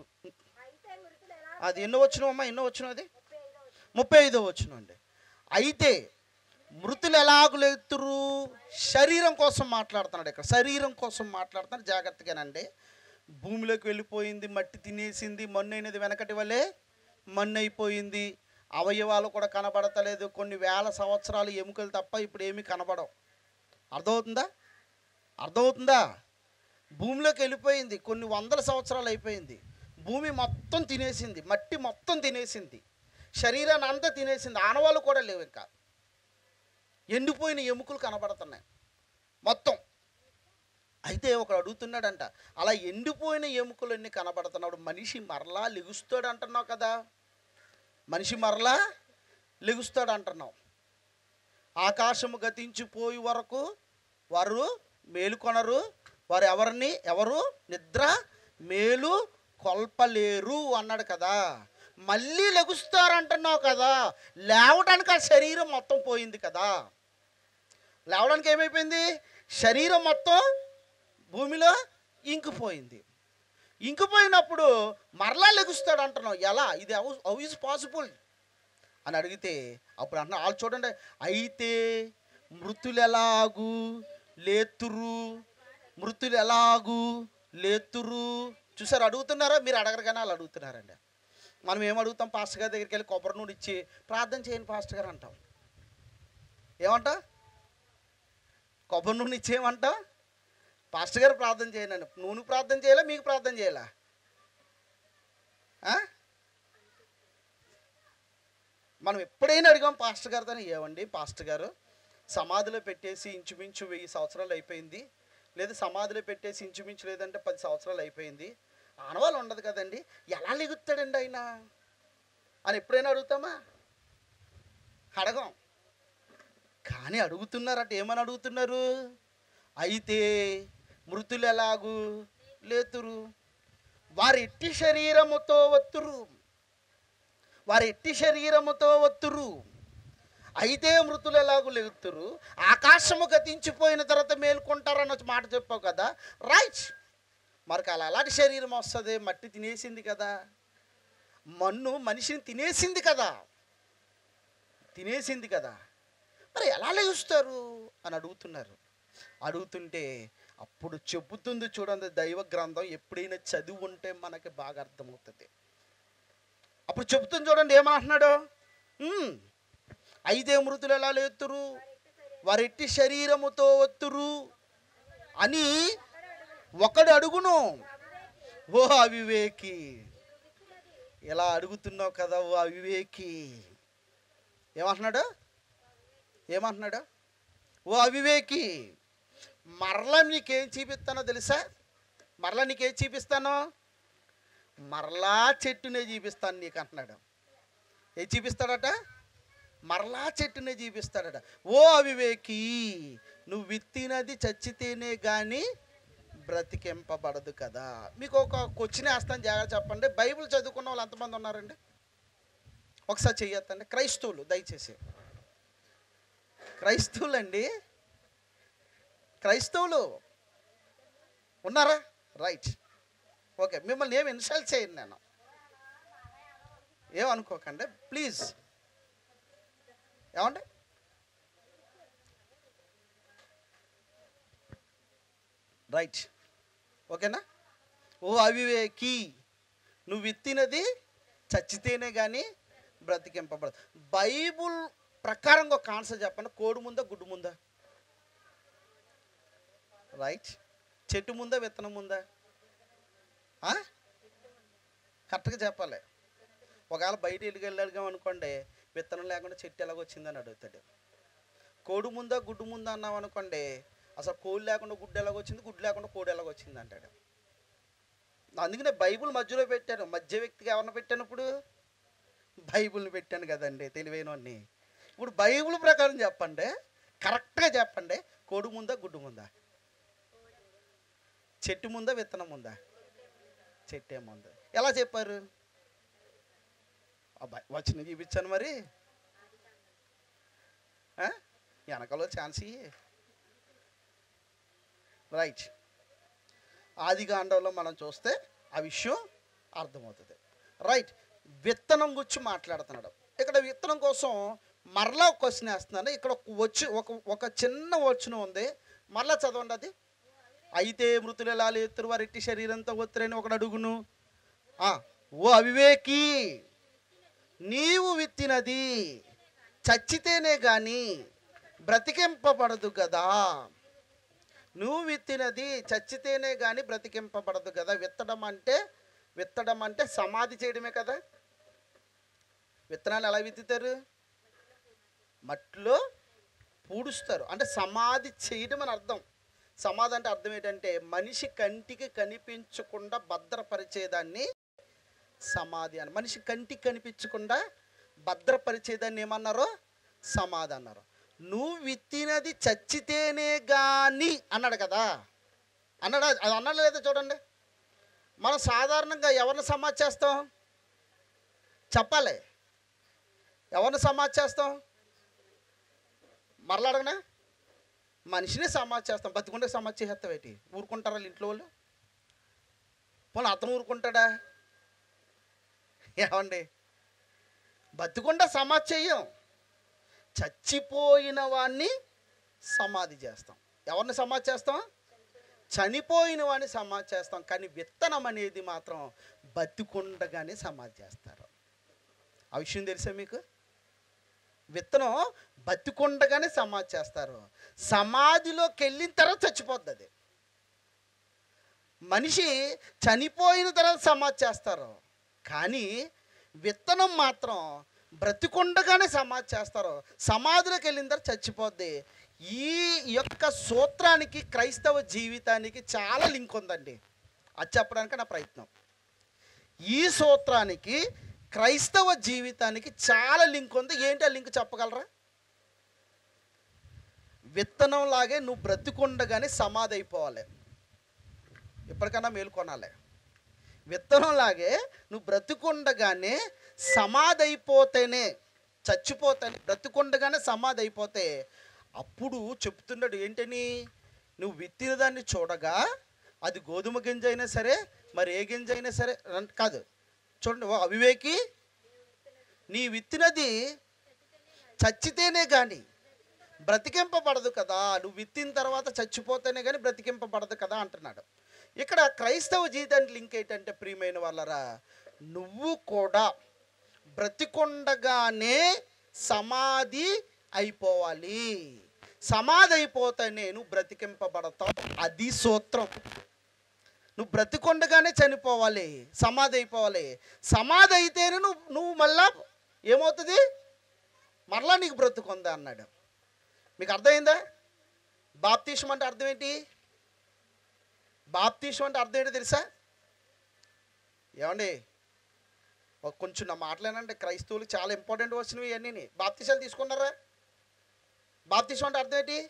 అది ఎన్నో వచ్చిన అమ్మా ఎన్నో వచ్చిన అది ముప్పై ఐదో వచ్చిన అండి అయితే మృతులు ఎలాగు లేతురు శరీరం కోసం మాట్లాడుతున్నాడు ఇక్కడ శరీరం కోసం మాట్లాడుతున్నాడు జాగ్రత్తగానండి భూమిలోకి వెళ్ళిపోయింది మట్టి తినేసింది మన్నైనది వెనకటి వలె మన్ను అయిపోయింది అవయవాలు కూడా కనబడతలేదు కొన్ని వేల సంవత్సరాలు ఎముకలు తప్ప ఇప్పుడు ఏమీ కనబడవు అర్థమవుతుందా అర్థమవుతుందా భూమిలోకి వెళ్ళిపోయింది కొన్ని వందల సంవత్సరాలు అయిపోయింది భూమి మొత్తం తినేసింది మట్టి మొత్తం తినేసింది శరీరాన్ని అంతా తినేసింది ఆనవాళ్ళు కూడా లేవు ఇంకా ఎండిపోయిన ఎముకలు కనబడుతున్నాయి మొత్తం అయితే ఒకడు అడుగుతున్నాడంట అలా ఎండిపోయిన ఎముకలు అన్నీ కనబడుతున్నాడు మనిషి మరలా లెగుస్తాడు అంటున్నావు కదా మనిషి మరలా లెగుస్తాడు అంటున్నావు ఆకాశము గతించిపోయి వరకు వారు మేలుకొనరు వారు ఎవరిని ఎవరు నిద్ర మేలు కొల్పలేరు అన్నాడు కదా మళ్ళీ లెగుస్తారంటున్నావు కదా లేవడానికి ఆ శరీరం మొత్తం పోయింది కదా లేవడానికి ఏమైపోయింది శరీరం మొత్తం భూమిలో ఇంకిపోయింది ఇంకిపోయినప్పుడు మరలా లెగుస్తాడు అంటున్నావు ఎలా ఇది హౌ ఇస్ పాసిబుల్ అని అడిగితే అప్పుడు అంటున్నా వాళ్ళు చూడండి అయితే మృతులు ఎలాగు లేతురు మృతులు ఎలాగు లేతురు చూసారు అడుగుతున్నారా మీరు అడగరు కానీ వాళ్ళు అడుగుతున్నారండి మనం ఏం అడుగుతాం పాస్టర్ గారి దగ్గరికి వెళ్ళి కొబ్బరి నూనె ఇచ్చి ప్రార్థన చేయని పాస్టర్ గారు అంటాం ఏమంట కొబ్బరి నూనె ఇచ్చి ఏమంటాం పాస్టర్ గారు ప్రార్థన చేయనండి నూనె ప్రార్థన చేయాలా మీకు ప్రార్థన చేయాలా ఆ? మనం ఎప్పుడైనా అడిగాం పాస్టర్ గారితో ఏమండి పాస్టర్ గారు సమాధిలో పెట్టేసి ఇంచుమించు వెయ్యి సంవత్సరాలు అయిపోయింది లేదా సమాధిలో పెట్టేసి ఇంచుమించు లేదంటే పది సంవత్సరాలు అయిపోయింది ఆనవాళ్ళు ఉండదు కదండి ఎలా లెగుతాడండి ఆయన అని ఎప్పుడైనా అడుగుతామా అడగం కానీ అడుగుతున్నారట ఏమని అడుగుతున్నారు అయితే మృతులు ఎలాగు లేతురు వారి ఎట్టి శరీరముతో వత్తురు వారి ఎట్టి శరీరముతో వత్తురు అయితే మృతులు ఎలాగూ లేతురు ఆకాశము గతించిపోయిన తర్వాత మేల్కొంటారన్న మాట చెప్పావు కదా రైట్ మరి అలా అలాంటి శరీరం వస్తుంది మట్టి తినేసింది కదా మన్ను మనిషిని తినేసింది కదా తినేసింది కదా మరి ఎలా లేస్తారు అని అడుగుతున్నారు అడుగుతుంటే అప్పుడు చెబుతుంది చూడండి దైవ గ్రంథం ఎప్పుడైనా చదివి ఉంటే మనకి బాగా అర్థమవుతుంది అప్పుడు చెబుతుంది చూడండి ఏమంటున్నాడు "ఉమ్, అయితే మృతులు ఎలా లేతురు వారెట్టి శరీరముతో ఒత్తురు అని ఒకడు అడుగును ఓ అవివేకి ఇలా అడుగుతున్నావు కదా ఓ అవివేకి ఏమంటున్నాడు ఏమంటున్నాడు ఓ అవివేకి మరలా నీకేం చూపిస్తానో తెలుసా మరలా నీకేం చూపిస్తానో మరలా చెట్టునే చూపిస్తాను నీకు అంటున్నాడు ఏం చూపిస్తాడట మరలా చెట్టునే చూపిస్తాడట ఓ అవివేకి నువ్వు విత్తినది చచ్చితేనే కానీ బ్రతికింపబడదు కదా మీకు ఒక క్వశ్చన్ వేస్తాను జాగ్రత్త చెప్పండి బైబిల్ చదువుకున్న వాళ్ళు ఎంతమంది ఉన్నారండి ఒకసారి చెయ్యొద్దండి క్రైస్తవులు దయచేసి క్రైస్తవులండి క్రైస్తవులు ఉన్నారా రైట్ ఓకే మిమ్మల్ని ఏమి ఇన్సల్ట్ చేయను నేను ఏమనుకోకండి ప్లీజ్ ఏమండి రైట్ ఓకేనా ఓ అవివేకి నువ్వు విత్తినది చచ్చితేనే కానీ బ్రతికింపబడదు బైబుల్ ప్రకారంగా ఒక ఆన్సర్ చెప్పండి కోడి ముందా గుడ్డు ముందా రైట్ చెట్టు ముందా విత్తనం ముందా ఆ? కరెక్ట్గా చెప్పాలి ఒకవేళ బయట ఇల్లుకి వెళ్ళాడుగా అనుకోండి విత్తనం లేకుండా చెట్టు ఎలాగొచ్చిందని అడుగుతాడు కోడి ముందా గుడ్డు ముందా అన్నాం అనుకోండి అసలు కోడి లేకుండా గుడ్డు ఎలాగొచ్చింది గుడ్డు లేకుండా కోడి ఎలాగొచ్చింది అంటాడు అందుకనే బైబుల్ మధ్యలో పెట్టాను మధ్య వ్యక్తికి ఎవరిని పెట్టాను ఇప్పుడు బైబుల్ని పెట్టాను కదండి తెలివైనవన్నీ ఇప్పుడు బైబుల్ ప్రకారం చెప్పండి కరెక్ట్గా చెప్పండి కోడి ముందా గుడ్డు ముందా చెట్టు ముందా విత్తనం ముందా చెట్టే ముందు ఎలా చెప్పారు అబ్బాయి వచ్చిన చూపించాను మరి ఆ? వెనకలో ఛాన్స్ ఇయ్యి రైట్ ఆది కాండంలో మనం చూస్తే ఆ విషయం అర్థమవుతుంది రైట్ విత్తనం గురించి మాట్లాడుతున్నాడు ఇక్కడ విత్తనం కోసం మరలా ఒక క్వశ్చన్ వేస్తున్నాను ఇక్కడ ఒక వచ్చి ఒక ఒక చిన్న వచ్చిన ఉంది మరలా చదవండి అది అయితే మృతులు ఎలా లేతురు వారి ఎట్టి శరీరంతో ఒత్తిరని ఒకడు అడుగును ఆ, ఓ అవివేకి నీవు విత్తినది చచ్చితేనే గాని బ్రతికింపబడదు కదా నువ్వు విత్తినది చచ్చితేనే కానీ బ్రతికింపబడదు కదా విత్తడం అంటే విత్తడం అంటే సమాధి చేయడమే కదా విత్తనాలు ఎలా విత్తుతారు మట్టిలో పూడుస్తారు అంటే సమాధి చేయడం అని అర్థం సమాధి అంటే అర్థం ఏంటంటే మనిషి కంటికి కనిపించకుండా భద్రపరిచేదాన్ని సమాధి అని మనిషి కంటికి కనిపించకుండా భద్రపరిచేదాన్ని ఏమన్నారో సమాధి అన్నారు నువ్వు విత్తినది చచ్చితేనే గాని అన్నాడు కదా అన్నాడు అది అన్నాడు లేదా చూడండి మనం సాధారణంగా ఎవరిని సమాధి చేస్తాం చెప్పాలి ఎవరిని సమాధి చేస్తాం మరలా అడగనా మనిషిని సమాధి చేస్తాం బతికుండే సమాధి చేస్తాం ఏంటి ఊరుకుంటారా వాళ్ళ ఇంట్లో వాళ్ళు పోనీ అతను ఊరుకుంటాడా ఏమండి బతికుండా సమాధి చెయ్యం చచ్చిపోయిన వాడిని సమాధి చేస్తాం ఎవరిని సమాధి చేస్తాం చనిపోయిన వాడిని సమాధి చేస్తాం కానీ విత్తనం అనేది మాత్రం బతికుండగానే సమాధి చేస్తారు ఆ విషయం తెలుసా మీకు విత్తనం బతికుండగానే సమాధి చేస్తారు సమాధిలోకి వెళ్ళిన తర్వాత చచ్చిపోద్ది అది మనిషి చనిపోయిన తర్వాత సమాధి చేస్తారు కానీ విత్తనం మాత్రం బ్రతికుండగానే సమాధి చేస్తారు సమాధిలోకి వెళ్ళిన తర్వాత చచ్చిపోద్ది ఈ యొక్క సూత్రానికి క్రైస్తవ జీవితానికి చాలా లింక్ ఉందండి అది చెప్పడానికి నా ప్రయత్నం ఈ సూత్రానికి క్రైస్తవ జీవితానికి చాలా లింక్ ఉంది ఏంటి ఆ లింక్ చెప్పగలరా విత్తనం లాగే నువ్వు బ్రతికుండగానే సమాధి అయిపోవాలి ఎప్పటికైనా మేలుకొనాలి విత్తనం లాగే నువ్వు బ్రతికుండగానే సమాధి అయిపోతేనే చచ్చిపోతేనే బ్రతికుండగానే సమాధి అయిపోతే అప్పుడు చెప్తున్నాడు ఏంటని నువ్వు విత్తిన దాన్ని చూడగా అది గోధుమ గింజ అయినా సరే మరి ఏ గింజ అయినా సరే అన్- కాదు చూడండి ఓ అవివేకి నీ విత్తినది చచ్చితేనే కానీ బ్రతికింపబడదు కదా నువ్వు విత్తిన తర్వాత చచ్చిపోతేనే కానీ బ్రతికింపబడదు కదా అంటున్నాడు ఇక్కడ క్రైస్తవ జీవితానికి లింక్ ఏంటంటే ప్రియమైన వాళ్ళరా నువ్వు కూడా బ్రతికొండగానే సమాధి అయిపోవాలి సమాధి అయిపోతేనే నువ్వు బ్రతికింపబడతావు అది సూత్రం నువ్వు బ్రతికొండగానే చనిపోవాలి సమాధి అయిపోవాలి సమాధి అయితేనే నువ్వు నువ్వు మళ్ళా ఏమవుతుంది మరలా నీకు బ్రతుకుందా అన్నాడు మీకు అర్థమైందా బాప్తీసం అంటే అర్థం ఏంటి బాప్తీసం అంటే అర్థం ఏంటో తెలుసా ఏమండి ఒక కొంచెం నా మాటలేనంటే క్రైస్తవులు చాలా ఇంపార్టెంట్ వచ్చినవి ఇవన్నీ బాప్తీసాలు తీసుకున్నారా బాప్తీసం అంటే అర్థం ఏంటి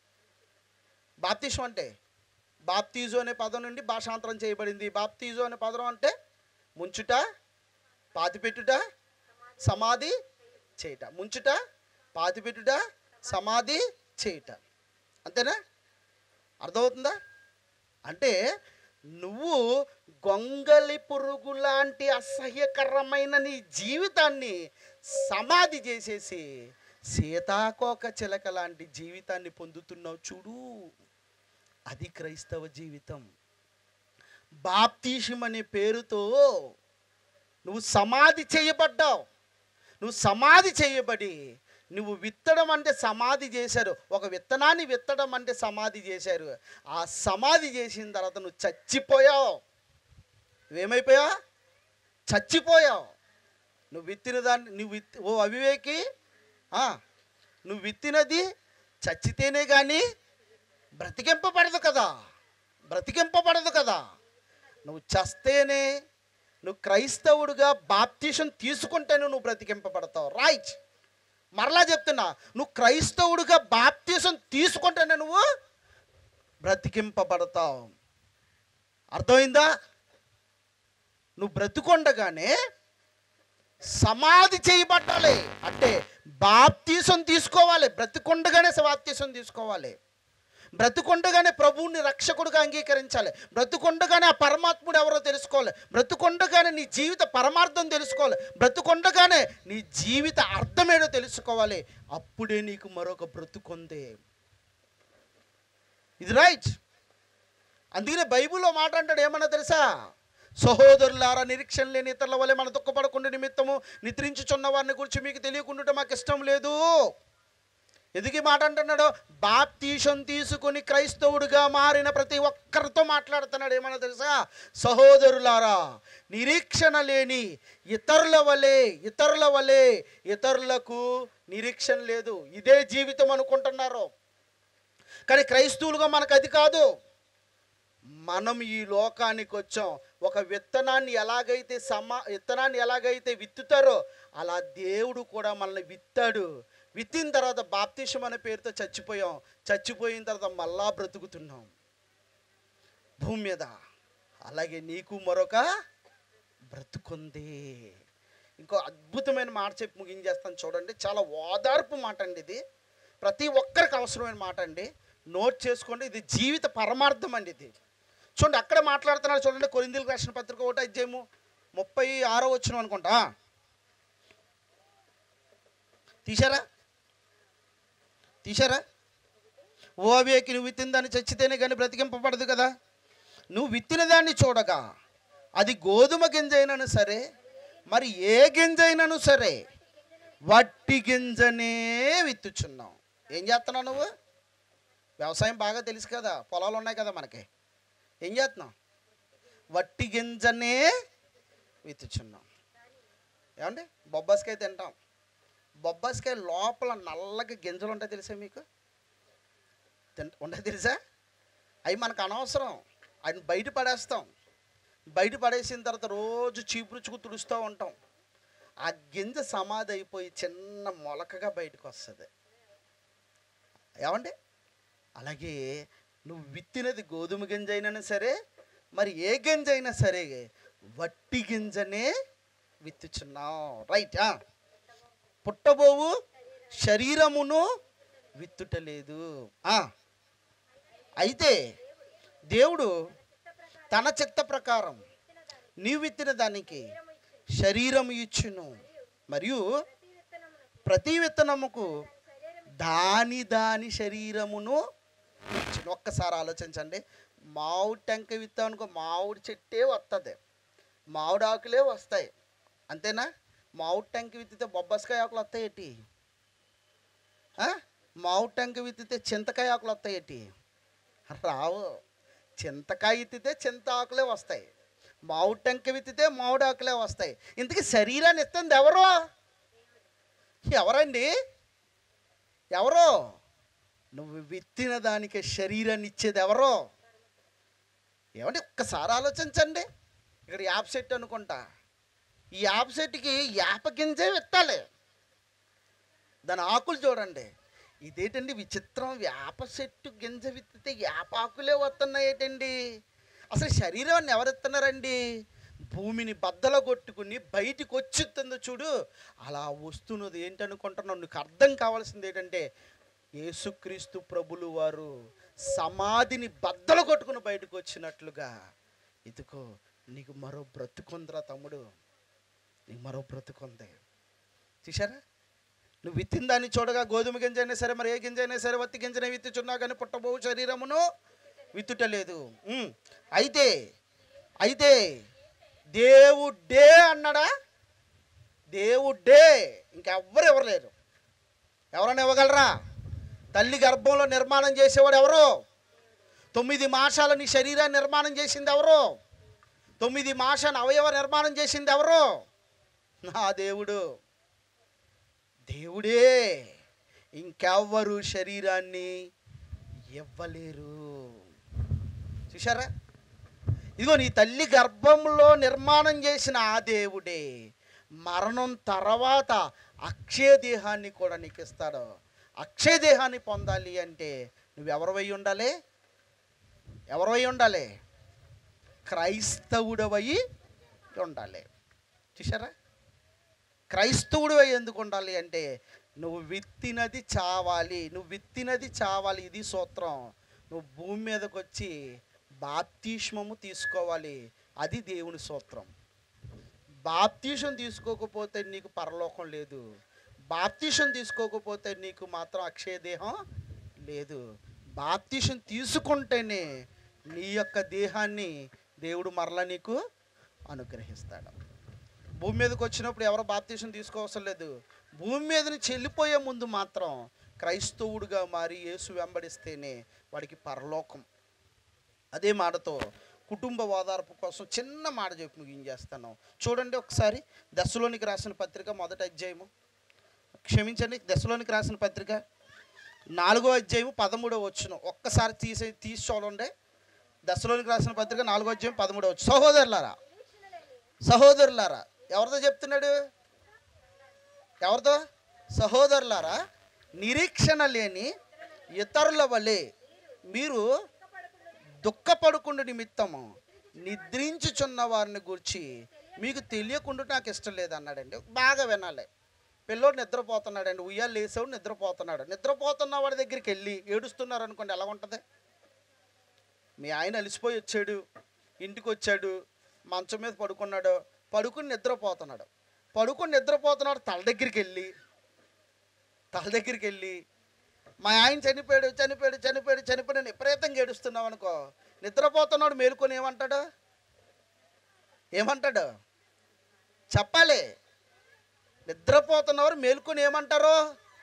బాప్తీసం అంటే బాప్తీజో అనే పదం నుండి భాషాంతరం చేయబడింది బాప్తీజో అనే పదం అంటే ముంచుట పాతిపెట్టుట సమాధి చేయుట ముంచుట పాతిపెట్టుట సమాధి చేయుట అంతేనా అర్థమవుతుందా అంటే నువ్వు గొంగలి పురుగు లాంటి అసహ్యకరమైన నీ జీవితాన్ని సమాధి చేసేసి సీతాకోక చిలక లాంటి జీవితాన్ని పొందుతున్నావు చూడు అది క్రైస్తవ జీవితం బాప్తీషం అనే పేరుతో నువ్వు సమాధి చేయబడ్డావు నువ్వు సమాధి చేయబడి నువ్వు విత్తడం అంటే సమాధి చేశారు ఒక విత్తనాన్ని విత్తడం అంటే సమాధి చేశారు ఆ సమాధి చేసిన తర్వాత నువ్వు చచ్చిపోయావు నువ్వేమైపోయావు చచ్చిపోయావు నువ్వు విత్తిన దాన్ని నువ్వు విత్ ఓ అవివేకి ఆ, నువ్వు విత్తినది చచ్చితేనే కానీ బ్రతికింపబడదు కదా బ్రతికింపబడదు కదా నువ్వు చస్తేనే నువ్వు క్రైస్తవుడుగా బాప్తీసం తీసుకుంటేనే నువ్వు బ్రతికింపబడతావు రైట్ మరలా చెప్తున్నా నువ్వు క్రైస్తవుడుగా బాప్తీసం తీసుకుంటేనే నువ్వు బ్రతికింపబడతావు అర్థమైందా నువ్వు బ్రతుకుండగానే సమాధి చేయబట్టాలి అంటే బాప్తీసం తీసుకోవాలి బ్రతికుండగానే బాప్తీసం తీసుకోవాలి బ్రతుకుండగానే ప్రభువుని రక్షకుడుగా అంగీకరించాలి బ్రతుకుండగానే ఆ పరమాత్ముడు ఎవరో తెలుసుకోవాలి బ్రతుకుండగానే నీ జీవిత పరమార్థం తెలుసుకోవాలి బ్రతుకుండగానే నీ జీవిత అర్థమేడో తెలుసుకోవాలి అప్పుడే నీకు మరొక బ్రతుకుంది ఇది రైట్ అందుకనే బైబిల్లో మాట అంటాడు ఏమన్నా తెలుసా సహోదరులారా నిరీక్షణ లేని ఇతరుల వల్ల మన దుఃఖపడకుండా నిమిత్తము నిద్రించుచున్న వారిని గురించి మీకు తెలియకుండా మాకు ఇష్టం లేదు ఎందుకు ఈ మాట అంటున్నాడు బాప్తీషం తీసుకుని క్రైస్తవుడిగా మారిన ప్రతి ఒక్కరితో మాట్లాడుతున్నాడు ఏమన్నా తెలుసా సహోదరులారా నిరీక్షణ లేని ఇతరుల వలె ఇతరుల వలె ఇతరులకు నిరీక్షణ లేదు ఇదే జీవితం అనుకుంటున్నారు కానీ క్రైస్తవులుగా మనకు అది కాదు మనం ఈ లోకానికి వచ్చాం ఒక విత్తనాన్ని ఎలాగైతే సమా విత్తనాన్ని ఎలాగైతే విత్తుతారో అలా దేవుడు కూడా మనల్ని విత్తాడు విత్తిన తర్వాత బాప్తిషం అనే పేరుతో చచ్చిపోయాం చచ్చిపోయిన తర్వాత మళ్ళా బ్రతుకుతున్నాం భూమి మీద అలాగే నీకు మరొక బ్రతుకుంది ఇంకో అద్భుతమైన మాట చెప్పి ముగించేస్తాను చూడండి చాలా ఓదార్పు మాట అండి ఇది ప్రతి ఒక్కరికి అవసరమైన మాట అండి నోట్ చేసుకోండి ఇది జీవిత పరమార్థం అండి ఇది చూడండి అక్కడే మాట్లాడుతున్నాడు చూడండి కొరిందీలకు రాసిన పత్రిక ఒకటి అధ్యాయము ముప్పై ఆరో వచ్చిన అనుకుంటా తీశారా తీశారా ఓ అవేకి నువ్వు విత్తిన దాన్ని చచ్చితేనే కానీ బ్రతికింపబడదు కదా నువ్వు విత్తిన దాన్ని చూడగా అది గోధుమ గింజ అయినను సరే మరి ఏ గింజ అయినను సరే వట్టి గింజనే విత్తుచున్నావు ఏం చేస్తున్నావు నువ్వు వ్యవసాయం బాగా తెలుసు కదా పొలాలు ఉన్నాయి కదా మనకి ఏం చేస్తున్నావు వట్టి గింజనే విత్తుచున్నాం ఏమండి బొబ్బాస్కాయ తింటాం బొబ్బాస్కాయ లోపల నల్లగా గింజలు ఉంటాయి తెలుసా మీకు తింట ఉంటాయి తెలుసా అవి మనకు అనవసరం అవి బయట పడేస్తాం బయట పడేసిన తర్వాత రోజు చీపురుచుకు తుడుస్తూ ఉంటాం ఆ గింజ సమాధి అయిపోయి చిన్న మొలకగా బయటకు వస్తుంది ఏమండి అలాగే నువ్వు విత్తినది గోధుమ గింజ అయినా సరే మరి ఏ గింజ అయినా సరే వట్టి గింజనే విత్తుచున్నావు రైట్ పుట్టబోవు శరీరమును విత్తుటలేదు ఆ. అయితే దేవుడు తన చిత్త ప్రకారం నీవు విత్తిన దానికి శరీరము ఇచ్చును మరియు ప్రతి విత్తనముకు దాని దాని శరీరమును ఇచ్చును ఒక్కసారి ఆలోచించండి మామిడి టెంక విత్తాం అనుకో మామిడి చెట్టే వస్తుంది మామిడి ఆకులే వస్తాయి అంతేనా మామిడి టెంక విత్తితే బొబ్బస్కాయ ఆకులు వస్తాయి ఏంటి ఆ? మామిడి టెంక విత్తితే చింతకాయ ఆకులు వస్తాయి ఏంటి రావు చింతకాయ ఎత్తితే చింత ఆకులే వస్తాయి మామిడి టెంక విత్తితే మామిడి ఆకులే వస్తాయి ఇంతకీ శరీరాన్ని ఎత్తుంది ఎవరో ఎవరండి ఎవరో నువ్వు విత్తిన దానికి శరీరాన్ని ఇచ్చేది ఎవరో ఏమంటే ఒక్కసారి ఆలోచించండి ఇక్కడ యాప్ సెట్ అనుకుంటా ఈ యాప్ సెట్కి యాప గింజే విత్తాలి దాని ఆకులు చూడండి ఇదేంటండి విచిత్రం వేప చెట్టు గింజ విత్తితే వేప ఆకులే వస్తున్నాయి ఏంటండి అసలు శరీరాన్ని ఎవరెత్తున్నారండి భూమిని బద్దల కొట్టుకుని బయటికి వచ్చిందో చూడు అలా వస్తున్నది ఏంటనుకుంటున్నావు నీకు అర్థం కావాల్సింది ఏంటంటే యేసుక్రీస్తు ప్రభులు వారు సమాధిని బద్దలు కొట్టుకుని బయటకు వచ్చినట్లుగా ఇదిగో నీకు మరో బ్రతుకుందిరా తమ్ముడు నీకు మరో బ్రతుకుంది చూసారా నువ్వు విత్తిన దాన్ని చూడగా గోధుమ గింజ అయినా సరే మరి ఏ గింజ అయినా సరే వత్తి గింజనే విత్తుచున్నావు కానీ పుట్టబోవు శరీరమును విత్తుటలేదు ఉమ్. అయితే అయితే దేవుడే అన్నాడా దేవుడే ఇంకెవ్వరు ఎవరు లేరు ఎవరైనా ఇవ్వగలరా తల్లి గర్భంలో నిర్మాణం చేసేవాడు ఎవరు తొమ్మిది మాసాల నీ శరీరాన్ని నిర్మాణం చేసింది ఎవరు తొమ్మిది మాసాల అవయవ నిర్మాణం చేసింది ఎవరు నా దేవుడు దేవుడే ఇంకెవ్వరు శరీరాన్ని ఇవ్వలేరు చూసారా ఇదిగో నీ తల్లి గర్భంలో నిర్మాణం చేసిన ఆ దేవుడే మరణం తర్వాత అక్షయ దేహాన్ని కూడా నీకు ఇస్తాడు అక్షయ దేహాన్ని పొందాలి అంటే నువ్వు ఎవరివై ఉండాలి ఎవరివై ఉండాలి క్రైస్తవుడవై ఉండాలి చూసారా క్రైస్తవుడు ఎందుకు ఉండాలి అంటే నువ్వు విత్తినది చావాలి నువ్వు విత్తినది చావాలి ఇది సూత్రం నువ్వు భూమి మీదకి వచ్చి బాప్తిష్మము తీసుకోవాలి అది దేవుని సూత్రం బాప్తీషం తీసుకోకపోతే నీకు పరలోకం లేదు బాప్తీషం తీసుకోకపోతే నీకు మాత్రం అక్షయ దేహం లేదు బాప్తీషం తీసుకుంటేనే నీ యొక్క దేహాన్ని దేవుడు మరలా నీకు అనుగ్రహిస్తాడు భూమి మీదకి వచ్చినప్పుడు ఎవరో బాప్తీసం తీసుకోవసరం లేదు భూమి మీద నుంచి వెళ్ళిపోయే ముందు మాత్రం క్రైస్తవుడిగా మారి యేసు వెంబడిస్తేనే వాడికి పరలోకం అదే మాటతో కుటుంబ ఓదార్పు కోసం చిన్న మాట చెప్పి ముగించేస్తాను చూడండి ఒకసారి దశలోనికి రాసిన పత్రిక మొదటి అధ్యాయము క్షమించండి దశలోనికి రాసిన పత్రిక నాలుగో అధ్యాయము పదమూడో వచ్చును ఒక్కసారి తీసి తీసి చూడండి దశలోనికి రాసిన పత్రిక నాలుగో అధ్యాయం పదమూడో వచ్చు సహోదరులారా సహోదరులారా ఎవరితో చెప్తున్నాడు ఎవరితో సహోదరులారా నిరీక్షణ లేని ఇతరుల వలె మీరు దుఃఖపడుకుండు నిమిత్తము నిద్రించుచున్న వారిని గురించి మీకు తెలియకుండా నాకు ఇష్టం లేదన్నాడండి బాగా వినాలి పిల్లోడు నిద్రపోతున్నాడండి ఉయ్యాలు లేసేవాడు నిద్రపోతున్నాడు నిద్రపోతున్న వాడి దగ్గరికి వెళ్ళి ఏడుస్తున్నారు అనుకోండి ఎలా ఉంటుంది మీ ఆయన అలసిపోయి వచ్చాడు ఇంటికి వచ్చాడు మంచం మీద పడుకున్నాడు పడుకుని నిద్రపోతున్నాడు పడుకుని నిద్రపోతున్నాడు తల దగ్గరికి వెళ్ళి తల దగ్గరికి వెళ్ళి మా ఆయన చనిపోయాడు చనిపోయాడు చనిపోయాడు చనిపోయాడు అని విపరీతంగా ఏడుస్తున్నావు అనుకో నిద్రపోతున్నాడు మేలుకొని ఏమంటాడు ఏమంటాడు చెప్పాలి నిద్రపోతున్నవారు మేలుకొని ఏమంటారు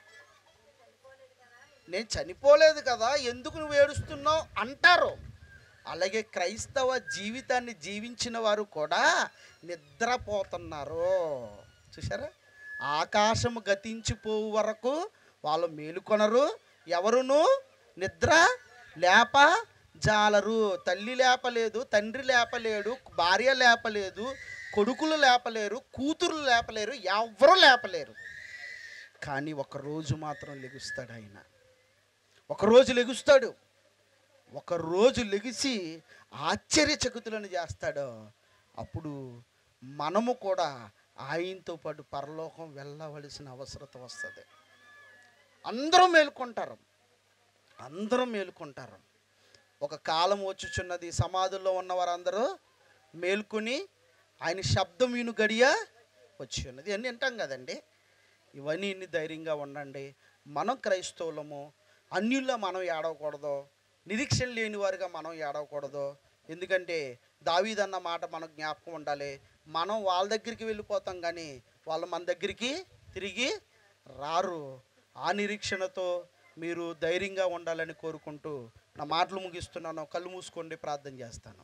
నేను చనిపోలేదు కదా ఎందుకు నువ్వు ఏడుస్తున్నావు అంటారు అలాగే క్రైస్తవ జీవితాన్ని జీవించిన వారు కూడా నిద్రపోతున్నారు చూసారా ఆకాశము గతించిపోవు వరకు వాళ్ళు మేలుకొనరు ఎవరును నిద్ర లేప జాలరు తల్లి లేపలేదు తండ్రి లేపలేడు భార్య లేపలేదు కొడుకులు లేపలేరు కూతురు లేపలేరు ఎవరు లేపలేరు కానీ ఒక రోజు మాత్రం లెగుస్తాడు ఆయన ఒకరోజు లెగుస్తాడు ఒక రోజు లెగిసి ఆశ్చర్యచకుతులను చేస్తాడు అప్పుడు మనము కూడా ఆయనతో పాటు పరలోకం వెళ్ళవలసిన అవసరత వస్తుంది అందరూ మేలుకుంటారు అందరూ మేలుకుంటారు ఒక కాలం వచ్చుచున్నది సమాధుల్లో ఉన్న వారందరూ మేల్కొని ఆయన శబ్దం విను గడియ వచ్చి ఉన్నది అన్నీ వింటాం కదండి ఇవన్నీ ఇన్ని ధైర్యంగా ఉండండి మనం క్రైస్తవులము అన్యుల్లో మనం ఏడవకూడదు నిరీక్షణ లేని వారిగా మనం ఏడవకూడదు ఎందుకంటే దావీదన్న మాట మనకు జ్ఞాపకం ఉండాలి మనం వాళ్ళ దగ్గరికి వెళ్ళిపోతాం కానీ వాళ్ళు మన దగ్గరికి తిరిగి రారు ఆ నిరీక్షణతో మీరు ధైర్యంగా ఉండాలని కోరుకుంటూ నా మాటలు ముగిస్తున్నాను కళ్ళు మూసుకోండి ప్రార్థన చేస్తాను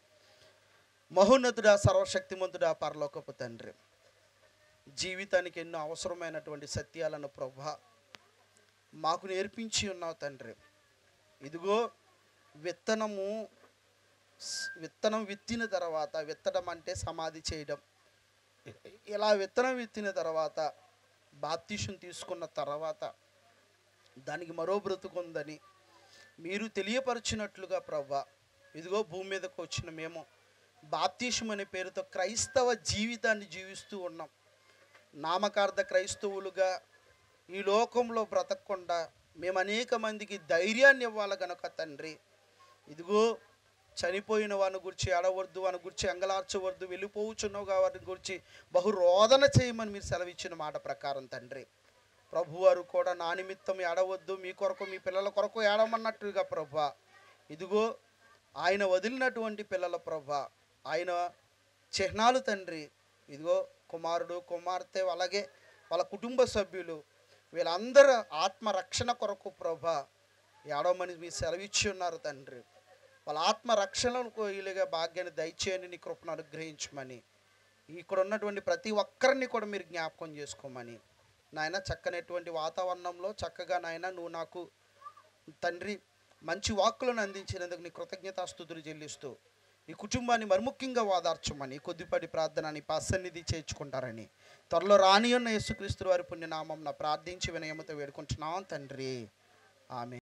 మహోన్నతుడా సర్వశక్తిమంతుడా పరలోకపు తండ్రి జీవితానికి ఎన్నో అవసరమైనటువంటి సత్యాలను ప్రభా మాకు నేర్పించి ఉన్నావు తండ్రి ఇదిగో విత్తనము స్- విత్తనం విత్తిన తర్వాత విత్తడం అంటే సమాధి చేయడం ఇలా విత్తనం విత్తిన తర్వాత బాప్తీషం తీసుకున్న తర్వాత దానికి మరో బ్రతుకుందని మీరు తెలియపరిచినట్లుగా ప్రభా ఇదిగో భూమి మీదకు వచ్చిన మేము బాప్తీషం అనే పేరుతో క్రైస్తవ జీవితాన్ని జీవిస్తూ ఉన్నాం నామకార్థ క్రైస్తవులుగా ఈ లోకంలో బ్రతకకుండా మేము అనేక మందికి ధైర్యాన్ని ఇవ్వాలి గనక తండ్రి ఇదిగో చనిపోయిన వాని గురించి ఏడవద్దు వాని గురించి అంగలార్చవద్దు వెళ్ళిపోవచ్చున్నావు వారిని గురించి బహు రోదన చేయమని మీరు సెలవిచ్చిన మాట ప్రకారం తండ్రి ప్రభువారు కూడా నా నిమిత్తం ఏడవద్దు మీ కొరకు మీ పిల్లల కొరకు ఏడవమన్నట్టుగా ప్రభా ఇదిగో ఆయన వదిలినటువంటి పిల్లల ప్రభా ఆయన చిహ్నాలు తండ్రి ఇదిగో కుమారుడు కుమార్తె అలాగే వాళ్ళ కుటుంబ సభ్యులు వీళ్ళందరూ ఆత్మరక్షణ కొరకు ప్రభా ఏడవమని మీరు సెలవిచ్చి ఉన్నారు తండ్రి వాళ్ళ ఆత్మరక్షణకు వీలుగా భాగ్యాన్ని దయచేయని నీ కృపను అనుగ్రహించమని ఇక్కడ ఉన్నటువంటి ప్రతి ఒక్కరిని కూడా మీరు జ్ఞాపకం చేసుకోమని నాయన చక్కనటువంటి వాతావరణంలో చక్కగా నాయన నువ్వు నాకు తండ్రి మంచి వాక్కులను అందించినందుకు నీ కృతజ్ఞతాస్తుతులు చెల్లిస్తూ ఈ కుటుంబాన్ని మరిముఖ్యంగా వాదార్చమని కొద్దిపాటి ప్రార్థన నీ పాసన్నిధి చేర్చుకుంటారని త్వరలో రాని ఉన్న యేసుక్రీస్తు వారి పుణ్యనామం ప్రార్థించి వినయమతో వేడుకుంటున్నాం తండ్రి ఆమె